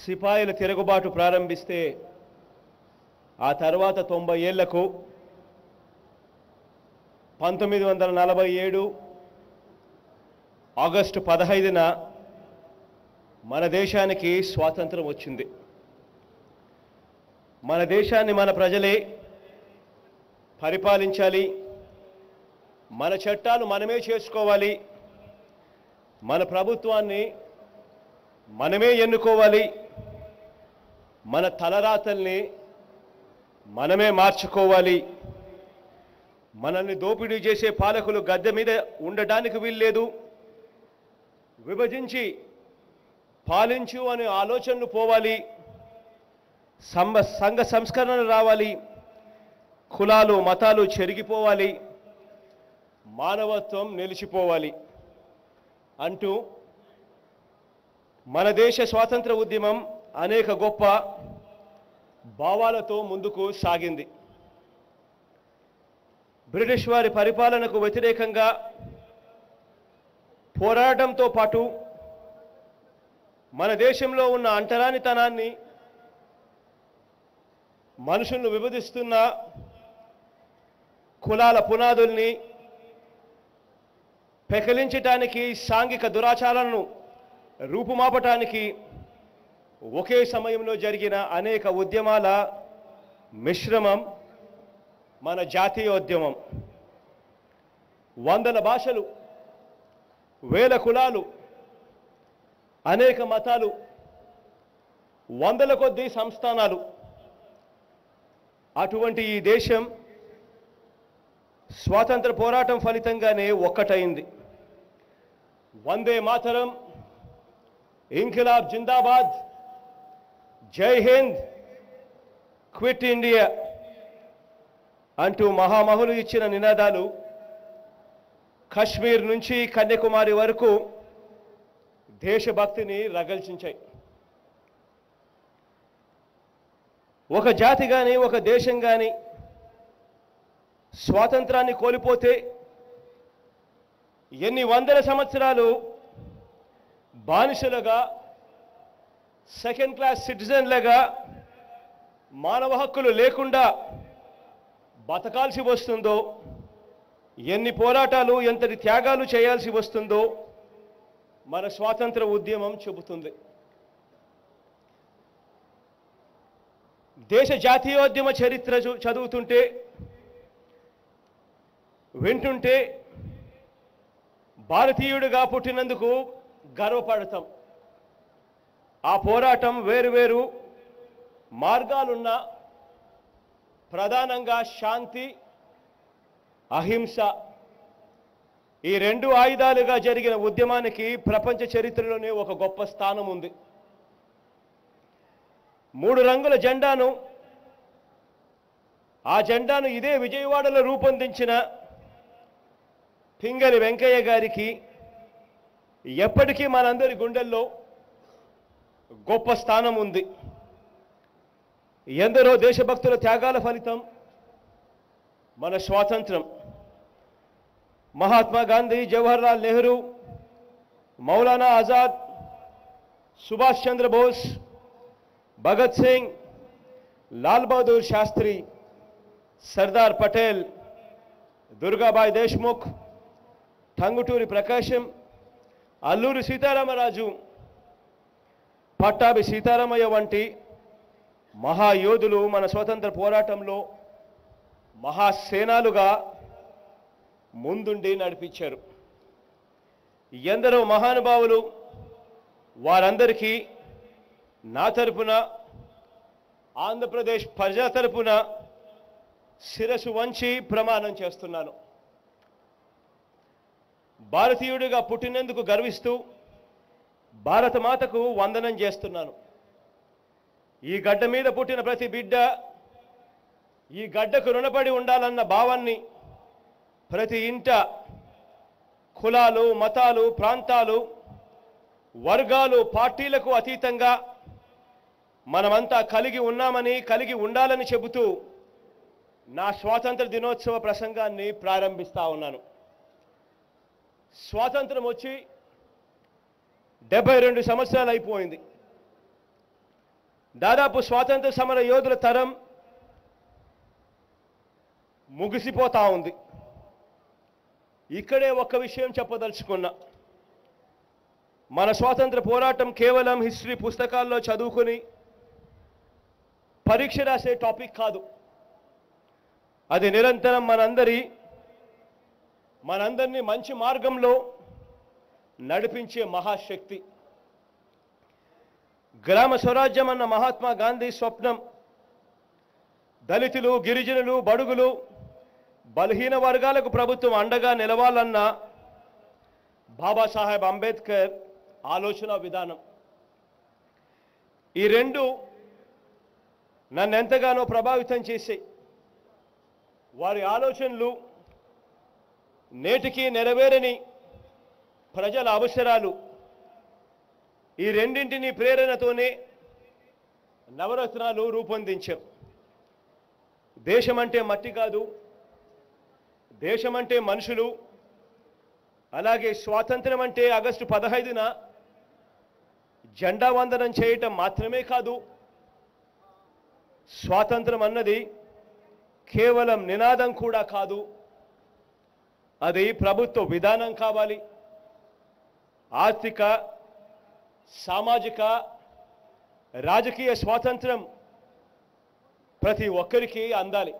సిపాయిల తిరుగుబాటు ప్రారంభిస్తే ఆ తర్వాత తొంభై ఏళ్లకు పంతొమ్మిది వందల నలభై ఏడు ఆగస్టు పదహైదున మన దేశానికి స్వాతంత్రం వచ్చింది మన దేశాన్ని మన ప్రజలే పరిపాలించాలి మన చట్టాలు మనమే చేసుకోవాలి మన ప్రభుత్వాన్ని మనమే ఎన్నుకోవాలి మన తలరాతల్ని మనమే మార్చుకోవాలి మనల్ని దోపిడీ చేసే పాలకులు గద్దె మీద ఉండడానికి వీల్లేదు విభజించి పాలించు అనే ఆలోచనలు పోవాలి సంబ సంఘ సంస్కరణలు రావాలి కులాలు మతాలు చెరిగిపోవాలి మానవత్వం నిలిచిపోవాలి అంటూ మన దేశ స్వాతంత్ర ఉద్యమం అనేక గొప్ప భావాలతో ముందుకు సాగింది బ్రిటిష్ వారి పరిపాలనకు వ్యతిరేకంగా పోరాటంతో పాటు మన దేశంలో ఉన్న అంటరానితనాన్ని మనుషులను విభజిస్తున్న కులాల పునాదుల్ని పెకలించటానికి సాంఘిక దురాచారాలను రూపుమాపటానికి ఒకే సమయంలో జరిగిన అనేక ఉద్యమాల మిశ్రమం మన జాతీయోద్యమం వందల భాషలు వేల కులాలు అనేక మతాలు వందల కొద్దీ సంస్థానాలు అటువంటి ఈ దేశం స్వాతంత్ర పోరాటం ఫలితంగానే ఒక్కటైంది వందే మాతరం ఇంకిలాబ్ జిందాబాద్ జై హింద్ క్విట్ ఇండియా అంటూ మహామహులు ఇచ్చిన నినాదాలు కశ్మీర్ నుంచి కన్యాకుమారి వరకు దేశభక్తిని రగల్చించాయి ఒక జాతి కానీ ఒక దేశం కానీ స్వాతంత్రాన్ని కోల్పోతే ఎన్ని వందల సంవత్సరాలు బానిసలుగా సెకండ్ క్లాస్ సిటిజన్లుగా మానవ హక్కులు లేకుండా బతకాల్సి వస్తుందో ఎన్ని పోరాటాలు ఎంతటి త్యాగాలు చేయాల్సి వస్తుందో మన స్వాతంత్ర ఉద్యమం చెబుతుంది దేశ జాతీయోద్యమ చరిత్ర చు- చదువుతుంటే వింటుంటే భారతీయుడిగా పుట్టినందుకు గర్వపడతాం ఆ పోరాటం వేరువేరు మార్గాలున్న ప్రధానంగా శాంతి అహింస ఈ రెండు ఆయుధాలుగా జరిగిన ఉద్యమానికి ప్రపంచ చరిత్రలోనే ఒక గొప్ప స్థానం ఉంది మూడు రంగుల జెండాను ఆ జెండాను ఇదే విజయవాడలో రూపొందించిన పింగళి వెంకయ్య గారికి ఎప్పటికీ మనందరి గుండెల్లో గొప్ప స్థానం ఉంది ఎందరో దేశభక్తుల త్యాగాల ఫలితం మన స్వాతంత్రం మహాత్మా గాంధీ జవహర్లాల్ నెహ్రూ మౌలానా ఆజాద్ సుభాష్ చంద్రబోస్ భగత్ సింగ్ లాల్ బహదూర్ శాస్త్రి సర్దార్ పటేల్ దుర్గాబాయ్ దేశ్ముఖ్ టంగుటూరి ప్రకాశం అల్లూరి సీతారామరాజు పట్టాభి సీతారామయ్య వంటి మహాయోధులు మన స్వతంత్ర పోరాటంలో మహాసేనాలుగా ముందుండి నడిపించారు ఎందరో మహానుభావులు వారందరికీ నా తరపున ఆంధ్రప్రదేశ్ ప్రజల తరపున శిరసు వంచి ప్రమాణం చేస్తున్నాను భారతీయుడిగా పుట్టినందుకు గర్విస్తూ భారత మాతకు వందనం చేస్తున్నాను ఈ గడ్డ మీద పుట్టిన ప్రతి బిడ్డ ఈ గడ్డకు రుణపడి ఉండాలన్న భావాన్ని ప్రతి ఇంట కులాలు మతాలు ప్రాంతాలు వర్గాలు పార్టీలకు అతీతంగా మనమంతా కలిగి ఉన్నామని కలిగి ఉండాలని చెబుతూ నా స్వాతంత్ర దినోత్సవ ప్రసంగాన్ని ప్రారంభిస్తా ఉన్నాను స్వాతంత్రం వచ్చి డెబ్బై రెండు సంవత్సరాలు అయిపోయింది దాదాపు స్వాతంత్ర సమర యోధుల తరం ముగిసిపోతా ఉంది ఇక్కడే ఒక్క విషయం చెప్పదలుచుకున్నా మన స్వాతంత్ర పోరాటం కేవలం హిస్టరీ పుస్తకాల్లో చదువుకుని పరీక్ష రాసే టాపిక్ కాదు అది నిరంతరం మనందరి మనందరినీ మంచి మార్గంలో నడిపించే మహాశక్తి గ్రామ స్వరాజ్యం అన్న మహాత్మా గాంధీ స్వప్నం దళితులు గిరిజనులు బడుగులు బలహీన వర్గాలకు ప్రభుత్వం అండగా నిలవాలన్న బాబాసాహెబ్ అంబేద్కర్ ఆలోచన విధానం ఈ రెండు నన్ను ఎంతగానో ప్రభావితం చేశాయి వారి ఆలోచనలు నేటికి నెరవేరని ప్రజల అవసరాలు ఈ రెండింటిని ప్రేరణతోనే నవరత్నాలు రూపొందించాం దేశం అంటే మట్టి కాదు దేశం అంటే మనుషులు అలాగే స్వాతంత్రం అంటే ఆగస్టు పదహైదున జెండా వందనం చేయటం మాత్రమే కాదు స్వాతంత్రం అన్నది కేవలం నినాదం కూడా కాదు అది ప్రభుత్వ విధానం కావాలి ఆర్థిక సామాజిక రాజకీయ స్వాతంత్రం ప్రతి ఒక్కరికి అందాలి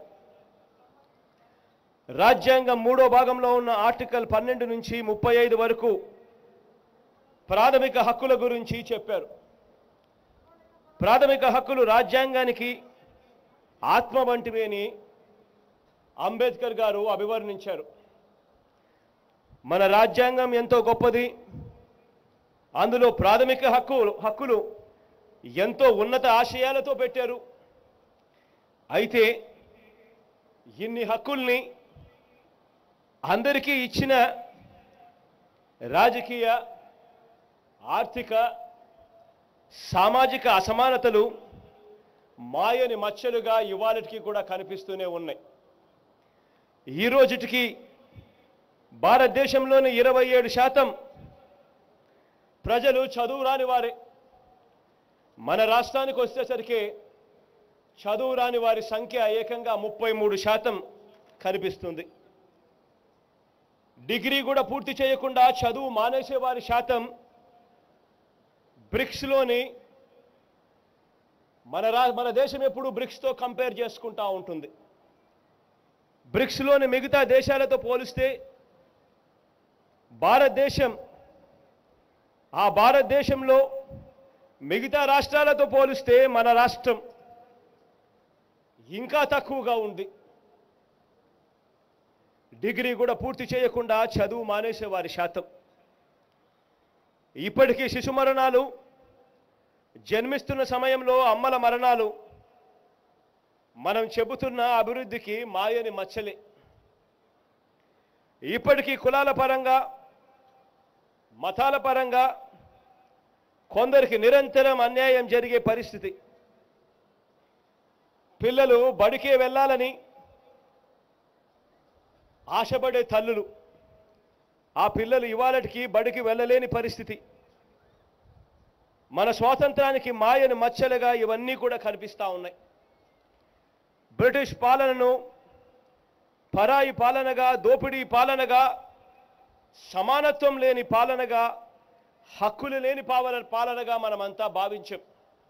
రాజ్యాంగం మూడో భాగంలో ఉన్న ఆర్టికల్ పన్నెండు నుంచి ముప్పై ఐదు వరకు ప్రాథమిక హక్కుల గురించి చెప్పారు ప్రాథమిక హక్కులు రాజ్యాంగానికి ఆత్మ వంటివి అని అంబేద్కర్ గారు అభివర్ణించారు మన రాజ్యాంగం ఎంతో గొప్పది అందులో ప్రాథమిక హక్కు హక్కులు ఎంతో ఉన్నత ఆశయాలతో పెట్టారు అయితే ఇన్ని హక్కుల్ని అందరికీ ఇచ్చిన రాజకీయ ఆర్థిక సామాజిక అసమానతలు మాయని మచ్చలుగా ఇవాళకి కూడా కనిపిస్తూనే ఉన్నాయి ఈ రోజుటికి భారతదేశంలోని ఇరవై ఏడు శాతం ప్రజలు చదువు రాని వారే మన రాష్ట్రానికి వచ్చేసరికి చదువు రాని వారి సంఖ్య ఏకంగా ముప్పై మూడు శాతం కనిపిస్తుంది డిగ్రీ కూడా పూర్తి చేయకుండా చదువు మానేసే వారి శాతం బ్రిక్స్లోని మన రా మన దేశం ఎప్పుడు బ్రిక్స్తో కంపేర్ చేసుకుంటా ఉంటుంది బ్రిక్స్లోని మిగతా దేశాలతో పోలిస్తే భారతదేశం ఆ భారతదేశంలో మిగతా రాష్ట్రాలతో పోలిస్తే మన రాష్ట్రం ఇంకా తక్కువగా ఉంది డిగ్రీ కూడా పూర్తి చేయకుండా చదువు మానేసే వారి శాతం ఇప్పటికీ శిశు మరణాలు జన్మిస్తున్న సమయంలో అమ్మల మరణాలు మనం చెబుతున్న అభివృద్ధికి మాయని మచ్చలే ఇప్పటికీ కులాల పరంగా మతాల పరంగా కొందరికి నిరంతరం అన్యాయం జరిగే పరిస్థితి పిల్లలు బడికే వెళ్ళాలని ఆశపడే తల్లులు ఆ పిల్లలు ఇవాళటికి బడికి వెళ్ళలేని పరిస్థితి మన స్వాతంత్రానికి మాయని మచ్చలుగా ఇవన్నీ కూడా కనిపిస్తూ ఉన్నాయి బ్రిటిష్ పాలనను పరాయి పాలనగా దోపిడీ పాలనగా సమానత్వం లేని పాలనగా హక్కులు లేని పాలన పాలనగా మనమంతా భావించాం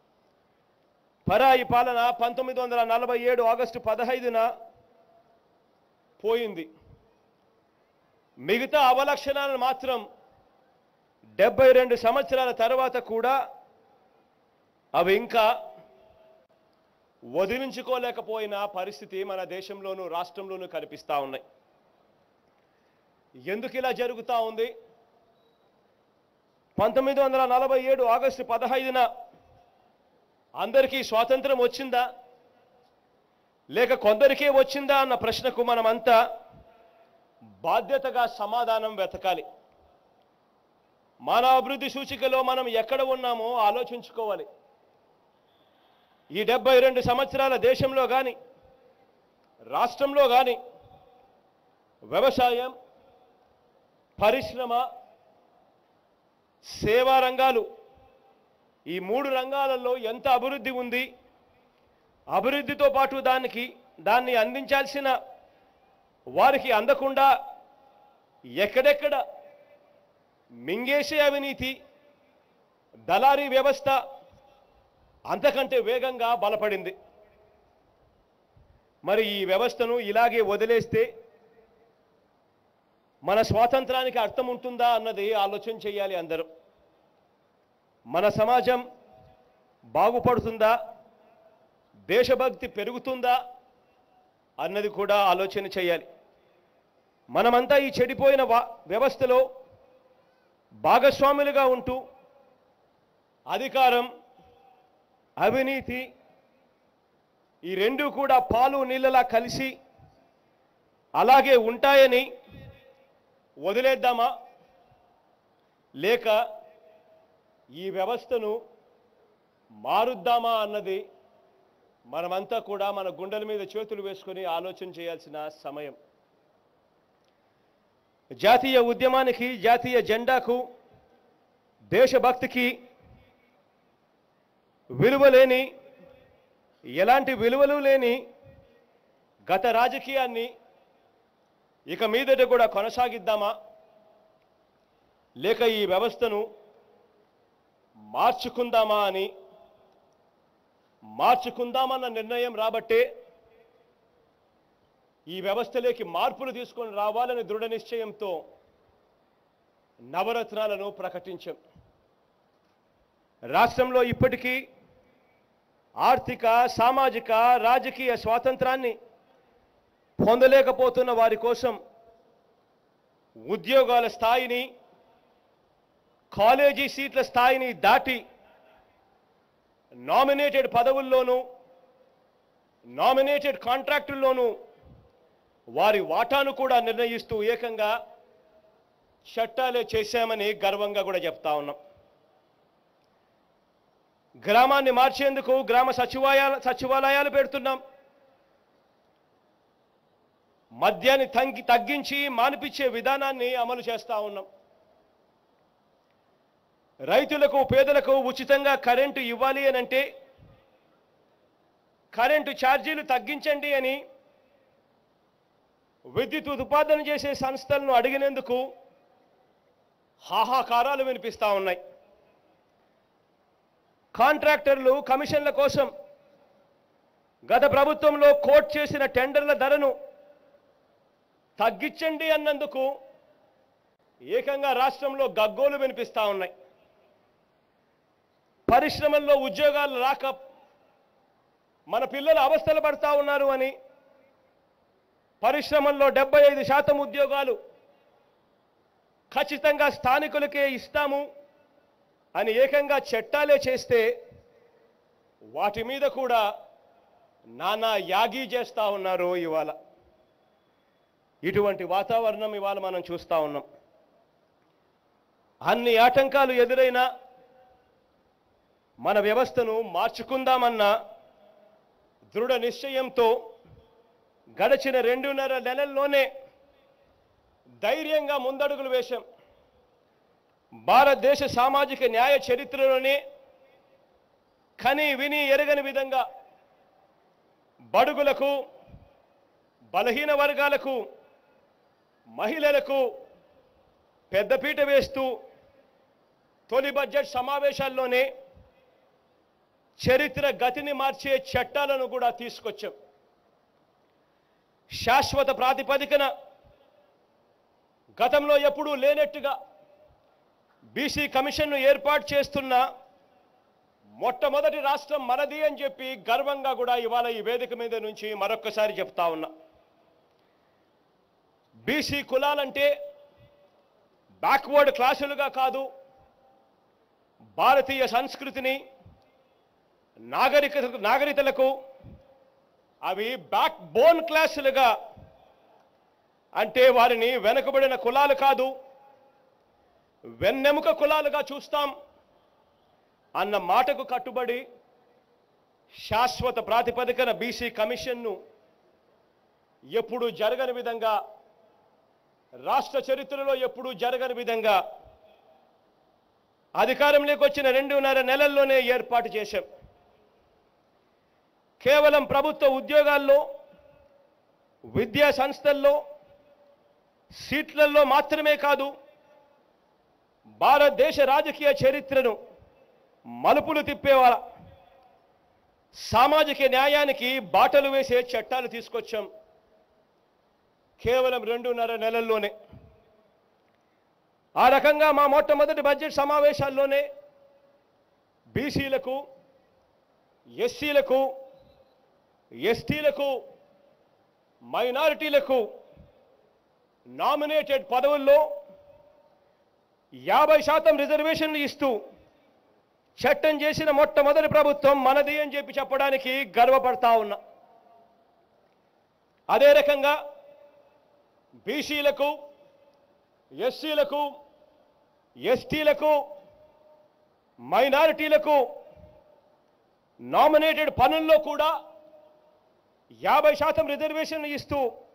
పరాయి పాలన పంతొమ్మిది వందల నలభై ఏడు ఆగస్టు పదహైదున పోయింది మిగతా అవలక్షణాలను మాత్రం డెబ్బై రెండు సంవత్సరాల తర్వాత కూడా అవి ఇంకా వదిలించుకోలేకపోయిన పరిస్థితి మన దేశంలోనూ రాష్ట్రంలోనూ కనిపిస్తూ ఉన్నాయి ఎందుకు ఇలా జరుగుతూ ఉంది పంతొమ్మిది వందల నలభై ఏడు ఆగస్టు పదహైదున అందరికీ స్వాతంత్రం వచ్చిందా లేక కొందరికే వచ్చిందా అన్న ప్రశ్నకు మనమంతా బాధ్యతగా సమాధానం వెతకాలి మానవ అభివృద్ధి సూచికలో మనం ఎక్కడ ఉన్నామో ఆలోచించుకోవాలి ఈ డెబ్బై రెండు సంవత్సరాల దేశంలో కానీ రాష్ట్రంలో కానీ వ్యవసాయం పరిశ్రమ సేవా రంగాలు ఈ మూడు రంగాలలో ఎంత అభివృద్ధి ఉంది అభివృద్ధితో పాటు దానికి దాన్ని అందించాల్సిన వారికి అందకుండా ఎక్కడెక్కడ మింగేసే అవినీతి దళారీ వ్యవస్థ అంతకంటే వేగంగా బలపడింది మరి ఈ వ్యవస్థను ఇలాగే వదిలేస్తే మన స్వాతంత్రానికి అర్థం ఉంటుందా అన్నది ఆలోచన చేయాలి అందరూ మన సమాజం బాగుపడుతుందా దేశభక్తి పెరుగుతుందా అన్నది కూడా ఆలోచన చేయాలి మనమంతా ఈ చెడిపోయిన వా వ్యవస్థలో భాగస్వాములుగా ఉంటూ అధికారం అవినీతి ఈ రెండు కూడా పాలు నీళ్ళలా కలిసి అలాగే ఉంటాయని వదిలేద్దామా లేక ఈ వ్యవస్థను మారుద్దామా అన్నది మనమంతా కూడా మన గుండెల మీద చేతులు వేసుకొని ఆలోచన చేయాల్సిన సమయం జాతీయ ఉద్యమానికి జాతీయ జెండాకు దేశభక్తికి విలువ లేని ఎలాంటి విలువలు లేని గత రాజకీయాన్ని ఇక మీదట కూడా కొనసాగిద్దామా లేక ఈ వ్యవస్థను మార్చుకుందామా అని మార్చుకుందామన్న నిర్ణయం రాబట్టే ఈ వ్యవస్థలోకి మార్పులు తీసుకొని రావాలని దృఢ నిశ్చయంతో నవరత్నాలను ప్రకటించాం రాష్ట్రంలో ఇప్పటికీ ఆర్థిక సామాజిక రాజకీయ స్వాతంత్రాన్ని పొందలేకపోతున్న వారి కోసం ఉద్యోగాల స్థాయిని కాలేజీ సీట్ల స్థాయిని దాటి నామినేటెడ్ పదవుల్లోనూ నామినేటెడ్ కాంట్రాక్టుల్లోనూ వారి వాటాను కూడా నిర్ణయిస్తూ ఏకంగా చట్టాలే చేశామని గర్వంగా కూడా చెప్తా ఉన్నాం గ్రామాన్ని మార్చేందుకు గ్రామ సచివాలయాల సచివాలయాలు పెడుతున్నాం మద్యాన్ని తగ్గి తగ్గించి మానిపించే విధానాన్ని అమలు చేస్తా ఉన్నాం రైతులకు పేదలకు ఉచితంగా కరెంటు ఇవ్వాలి అని అంటే కరెంటు ఛార్జీలు తగ్గించండి అని విద్యుత్ ఉత్పాదన చేసే సంస్థలను అడిగినందుకు హాహాకారాలు వినిపిస్తా ఉన్నాయి కాంట్రాక్టర్లు కమిషన్ల కోసం గత ప్రభుత్వంలో కోట్ చేసిన టెండర్ల ధరను తగ్గించండి అన్నందుకు ఏకంగా రాష్ట్రంలో గగ్గోలు వినిపిస్తా ఉన్నాయి పరిశ్రమల్లో ఉద్యోగాలు రాక మన పిల్లలు అవస్థలు పడతా ఉన్నారు అని పరిశ్రమల్లో డెబ్బై ఐదు శాతం ఉద్యోగాలు ఖచ్చితంగా స్థానికులకే ఇస్తాము అని ఏకంగా చట్టాలే చేస్తే వాటి మీద కూడా నానా యాగీ చేస్తా ఉన్నారు ఇవాళ ఇటువంటి వాతావరణం ఇవాళ మనం చూస్తా ఉన్నాం అన్ని ఆటంకాలు ఎదురైనా మన వ్యవస్థను మార్చుకుందామన్న దృఢ నిశ్చయంతో గడిచిన రెండున్నర నెలల్లోనే ధైర్యంగా ముందడుగులు వేశాం భారతదేశ సామాజిక న్యాయ చరిత్రలోనే కని విని ఎరగని విధంగా బడుగులకు బలహీన వర్గాలకు మహిళలకు పెద్దపీట వేస్తూ తొలి బడ్జెట్ సమావేశాల్లోనే చరిత్ర గతిని మార్చే చట్టాలను కూడా తీసుకొచ్చాం శాశ్వత ప్రాతిపదికన గతంలో ఎప్పుడూ లేనట్టుగా బీసీ కమిషన్ను ఏర్పాటు చేస్తున్న మొట్టమొదటి రాష్ట్రం మనది అని చెప్పి గర్వంగా కూడా ఇవాళ ఈ వేదిక మీద నుంచి మరొక్కసారి చెప్తా ఉన్నా బీసీ కులాలంటే బ్యాక్వర్డ్ క్లాసులుగా కాదు భారతీయ సంస్కృతిని నాగరికత నాగరికతలకు అవి బ్యాక్ బోన్ క్లాసులుగా అంటే వారిని వెనుకబడిన కులాలు కాదు వెన్నెముక కులాలుగా చూస్తాం అన్న మాటకు కట్టుబడి శాశ్వత ప్రాతిపదికన బీసీ కమిషన్ను ఎప్పుడు జరగని విధంగా రాష్ట్ర చరిత్రలో ఎప్పుడూ జరగని విధంగా అధికారంలోకి వచ్చిన రెండున్నర నెలల్లోనే ఏర్పాటు చేశాం కేవలం ప్రభుత్వ ఉద్యోగాల్లో విద్యా సంస్థల్లో సీట్లలో మాత్రమే కాదు భారతదేశ రాజకీయ చరిత్రను మలుపులు తిప్పేవాళ్ళ సామాజిక న్యాయానికి బాటలు వేసే చట్టాలు తీసుకొచ్చాం కేవలం రెండున్నర నెలల్లోనే ఆ రకంగా మా మొట్టమొదటి బడ్జెట్ సమావేశాల్లోనే బీసీలకు ఎస్సీలకు ఎస్టీలకు మైనారిటీలకు నామినేటెడ్ పదవుల్లో యాభై శాతం రిజర్వేషన్లు ఇస్తూ చట్టం చేసిన మొట్టమొదటి ప్రభుత్వం మనది అని చెప్పి చెప్పడానికి గర్వపడతా ఉన్నా అదే రకంగా బీసీలకు ఎస్సీలకు ఎస్టీలకు మైనారిటీలకు నామినేటెడ్ పనుల్లో కూడా యాభై శాతం రిజర్వేషన్లు ఇస్తూ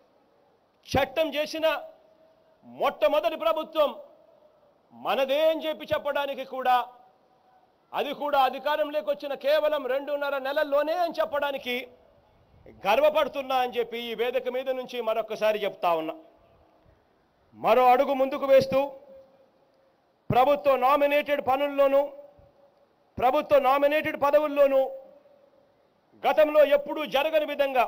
చట్టం చేసిన మొట్టమొదటి ప్రభుత్వం మనదే అని చెప్పి చెప్పడానికి కూడా అది కూడా అధికారంలోకి వచ్చిన కేవలం రెండున్నర నెలల్లోనే అని చెప్పడానికి గర్వపడుతున్నా అని చెప్పి ఈ వేదిక మీద నుంచి మరొకసారి చెప్తా ఉన్నా మరో అడుగు ముందుకు వేస్తూ ప్రభుత్వ నామినేటెడ్ పనుల్లోనూ ప్రభుత్వ నామినేటెడ్ పదవుల్లోనూ గతంలో ఎప్పుడూ జరగని విధంగా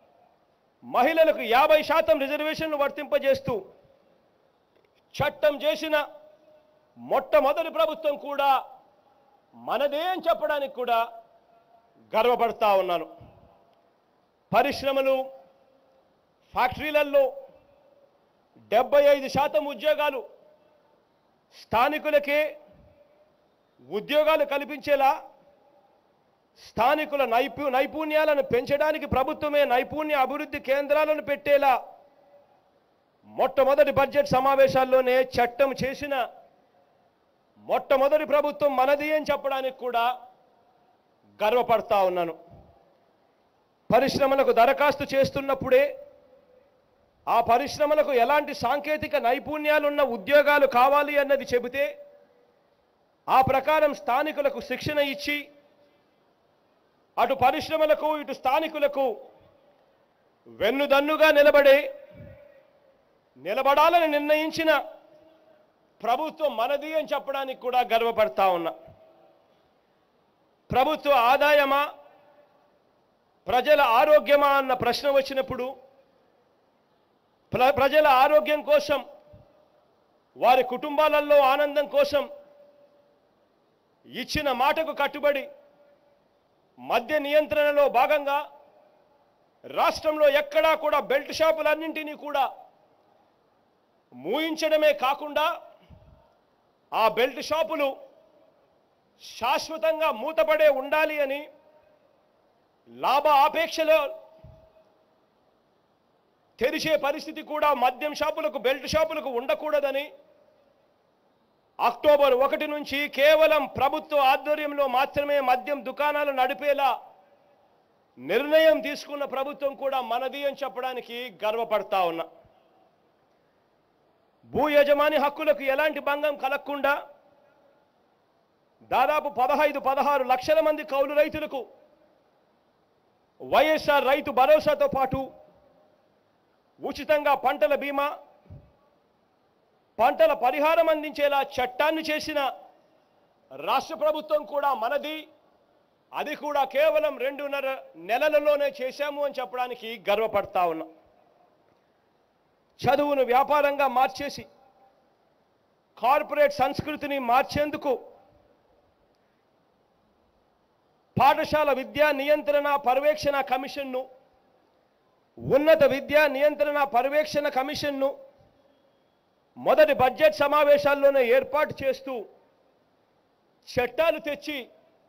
మహిళలకు యాభై శాతం రిజర్వేషన్లు వర్తింపజేస్తూ చట్టం చేసిన మొట్టమొదటి ప్రభుత్వం కూడా మనదే అని చెప్పడానికి కూడా గర్వపడతా ఉన్నాను పరిశ్రమలు ఫ్యాక్టరీలలో డెబ్బై ఐదు శాతం ఉద్యోగాలు స్థానికులకే ఉద్యోగాలు కల్పించేలా స్థానికుల నైపు నైపుణ్యాలను పెంచడానికి ప్రభుత్వమే నైపుణ్య అభివృద్ధి కేంద్రాలను పెట్టేలా మొట్టమొదటి బడ్జెట్ సమావేశాల్లోనే చట్టం చేసిన మొట్టమొదటి ప్రభుత్వం మనది అని చెప్పడానికి కూడా గర్వపడతా ఉన్నాను పరిశ్రమలకు దరఖాస్తు చేస్తున్నప్పుడే ఆ పరిశ్రమలకు ఎలాంటి సాంకేతిక నైపుణ్యాలున్న ఉద్యోగాలు కావాలి అన్నది చెబితే ఆ ప్రకారం స్థానికులకు శిక్షణ ఇచ్చి అటు పరిశ్రమలకు ఇటు స్థానికులకు వెన్నుదన్నుగా నిలబడే నిలబడాలని నిర్ణయించిన ప్రభుత్వం మనది అని చెప్పడానికి కూడా గర్వపడతా ఉన్నా ప్రభుత్వ ఆదాయమా ప్రజల ఆరోగ్యమా అన్న ప్రశ్న వచ్చినప్పుడు ప్ర- ప్రజల ఆరోగ్యం కోసం వారి కుటుంబాలలో ఆనందం కోసం ఇచ్చిన మాటకు కట్టుబడి మద్య నియంత్రణలో భాగంగా రాష్ట్రంలో ఎక్కడా కూడా బెల్ట్ షాపులన్నింటినీ కూడా మూయించడమే కాకుండా ఆ బెల్ట్ షాపులు శాశ్వతంగా మూతపడే ఉండాలి అని లాభ ఆపేక్షలో తెరిచే పరిస్థితి కూడా మద్యం షాపులకు బెల్ట్ షాపులకు ఉండకూడదని అక్టోబర్ ఒకటి నుంచి కేవలం ప్రభుత్వ ఆధ్వర్యంలో మాత్రమే మద్యం దుకాణాలు నడిపేలా నిర్ణయం తీసుకున్న ప్రభుత్వం కూడా మనది అని చెప్పడానికి గర్వపడతా ఉన్నా భూ యజమాని హక్కులకు ఎలాంటి భంగం కలగకుండా దాదాపు పదహైదు పదహారు లక్షల మంది కౌలు రైతులకు వైఎస్ఆర్ రైతు భరోసాతో పాటు ఉచితంగా పంటల బీమా పంటల పరిహారం అందించేలా చట్టాన్ని చేసిన రాష్ట్ర ప్రభుత్వం కూడా మనది అది కూడా కేవలం రెండున్నర నెలలలోనే చేశాము అని చెప్పడానికి గర్వపడతా ఉన్నా చదువును వ్యాపారంగా మార్చేసి కార్పొరేట్ సంస్కృతిని మార్చేందుకు పాఠశాల విద్యా నియంత్రణ పర్యవేక్షణ కమిషన్ను ఉన్నత విద్యా నియంత్రణ పర్యవేక్షణ కమిషన్ను మొదటి బడ్జెట్ సమావేశాల్లోనే ఏర్పాటు చేస్తూ చట్టాలు తెచ్చి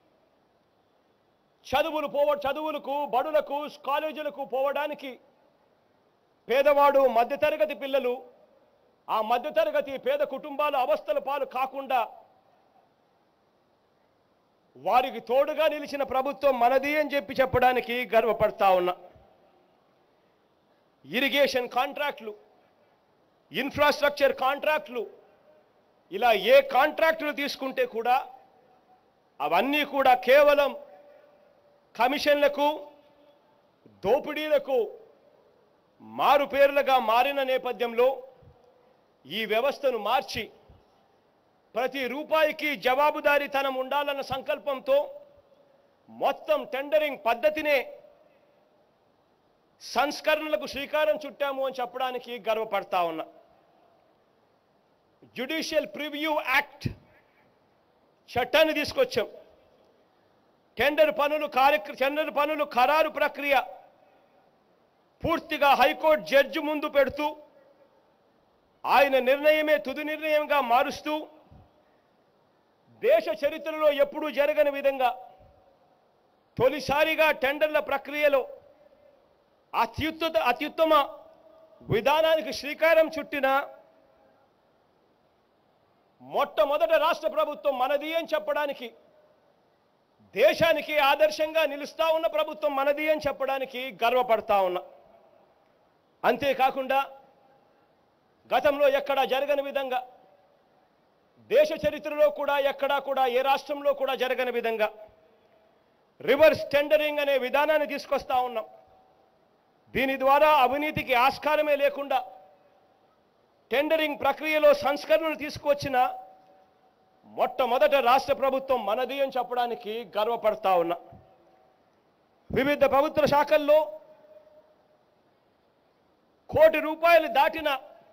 చదువులు పోవ చదువులకు బడులకు కాలేజీలకు పోవడానికి పేదవాడు మధ్యతరగతి పిల్లలు ఆ మధ్యతరగతి పేద కుటుంబాల అవస్థల పాలు కాకుండా వారికి తోడుగా నిలిచిన ప్రభుత్వం మనది అని చెప్పి చెప్పడానికి గర్వపడతా ఉన్నా ఇరిగేషన్ కాంట్రాక్ట్లు ఇన్ఫ్రాస్ట్రక్చర్ కాంట్రాక్ట్లు ఇలా ఏ కాంట్రాక్టులు తీసుకుంటే కూడా అవన్నీ కూడా కేవలం కమిషన్లకు దోపిడీలకు మారు పేర్లుగా మారిన నేపథ్యంలో ఈ వ్యవస్థను మార్చి ప్రతి రూపాయికి జవాబుదారీతనం ఉండాలన్న సంకల్పంతో మొత్తం టెండరింగ్ పద్ధతినే సంస్కరణలకు శ్రీకారం చుట్టాము అని చెప్పడానికి గర్వపడతా ఉన్నా జ్యుడిషియల్ ప్రివ్యూ యాక్ట్ చట్టాన్ని తీసుకొచ్చాం టెండర్ పనులు కార్యక్ర టెండర్ పనులు ఖరారు ప్రక్రియ పూర్తిగా హైకోర్టు జడ్జి ముందు పెడుతూ ఆయన నిర్ణయమే తుది నిర్ణయంగా మారుస్తూ దేశ చరిత్రలో ఎప్పుడూ జరగని విధంగా తొలిసారిగా టెండర్ల ప్రక్రియలో అత్యుత్త అత్యుత్తమ విధానానికి శ్రీకారం చుట్టిన మొట్టమొదట రాష్ట్ర ప్రభుత్వం మనది అని చెప్పడానికి దేశానికి ఆదర్శంగా నిలుస్తా ఉన్న ప్రభుత్వం మనది అని చెప్పడానికి గర్వపడతా ఉన్నా అంతేకాకుండా గతంలో ఎక్కడా జరగని విధంగా దేశ చరిత్రలో కూడా ఎక్కడా కూడా ఏ రాష్ట్రంలో కూడా జరగని విధంగా రివర్స్ టెండరింగ్ అనే విధానాన్ని తీసుకొస్తా ఉన్నాం దీని ద్వారా అవినీతికి ఆస్కారమే లేకుండా టెండరింగ్ ప్రక్రియలో సంస్కరణలు తీసుకువచ్చిన మొట్టమొదట రాష్ట్ర ప్రభుత్వం మనది అని చెప్పడానికి గర్వపడతా ఉన్నా వివిధ ప్రభుత్వ శాఖల్లో కోటి రూపాయలు దాటిన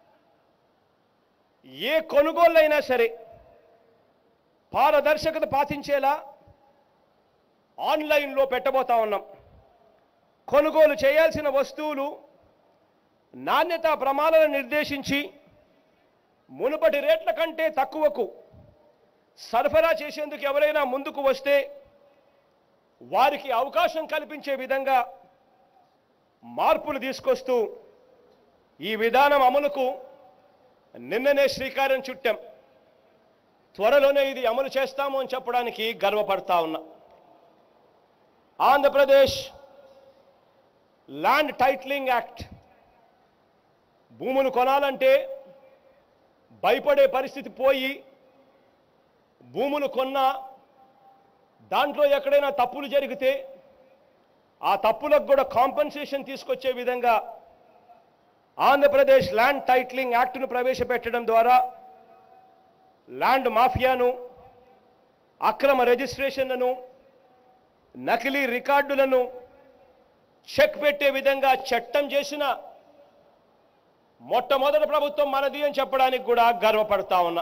ఏ కొనుగోళ్ళైనా సరే పారదర్శకత పాటించేలా ఆన్లైన్లో పెట్టబోతా ఉన్నాం కొనుగోలు చేయాల్సిన వస్తువులు నాణ్యతా ప్రమాణాలను నిర్దేశించి మునుపటి రేట్ల కంటే తక్కువకు సరఫరా చేసేందుకు ఎవరైనా ముందుకు వస్తే వారికి అవకాశం కల్పించే విధంగా మార్పులు తీసుకొస్తూ ఈ విధానం అమలుకు నిన్ననే శ్రీకారం చుట్టాం త్వరలోనే ఇది అమలు చేస్తాము అని చెప్పడానికి గర్వపడతా ఉన్నా ఆంధ్రప్రదేశ్ ల్యాండ్ టైట్లింగ్ యాక్ట్ భూములు కొనాలంటే భయపడే పరిస్థితి పోయి భూములు కొన్నా దాంట్లో ఎక్కడైనా తప్పులు జరిగితే ఆ తప్పులకు కూడా కాంపన్సేషన్ తీసుకొచ్చే విధంగా ఆంధ్రప్రదేశ్ ల్యాండ్ టైట్లింగ్ యాక్ట్ను ప్రవేశపెట్టడం ద్వారా ల్యాండ్ మాఫియాను అక్రమ రిజిస్ట్రేషన్లను నకిలీ రికార్డులను చెక్ పెట్టే విధంగా చట్టం చేసిన మొట్టమొదటి ప్రభుత్వం మనది అని చెప్పడానికి కూడా గర్వపడతా ఉన్నా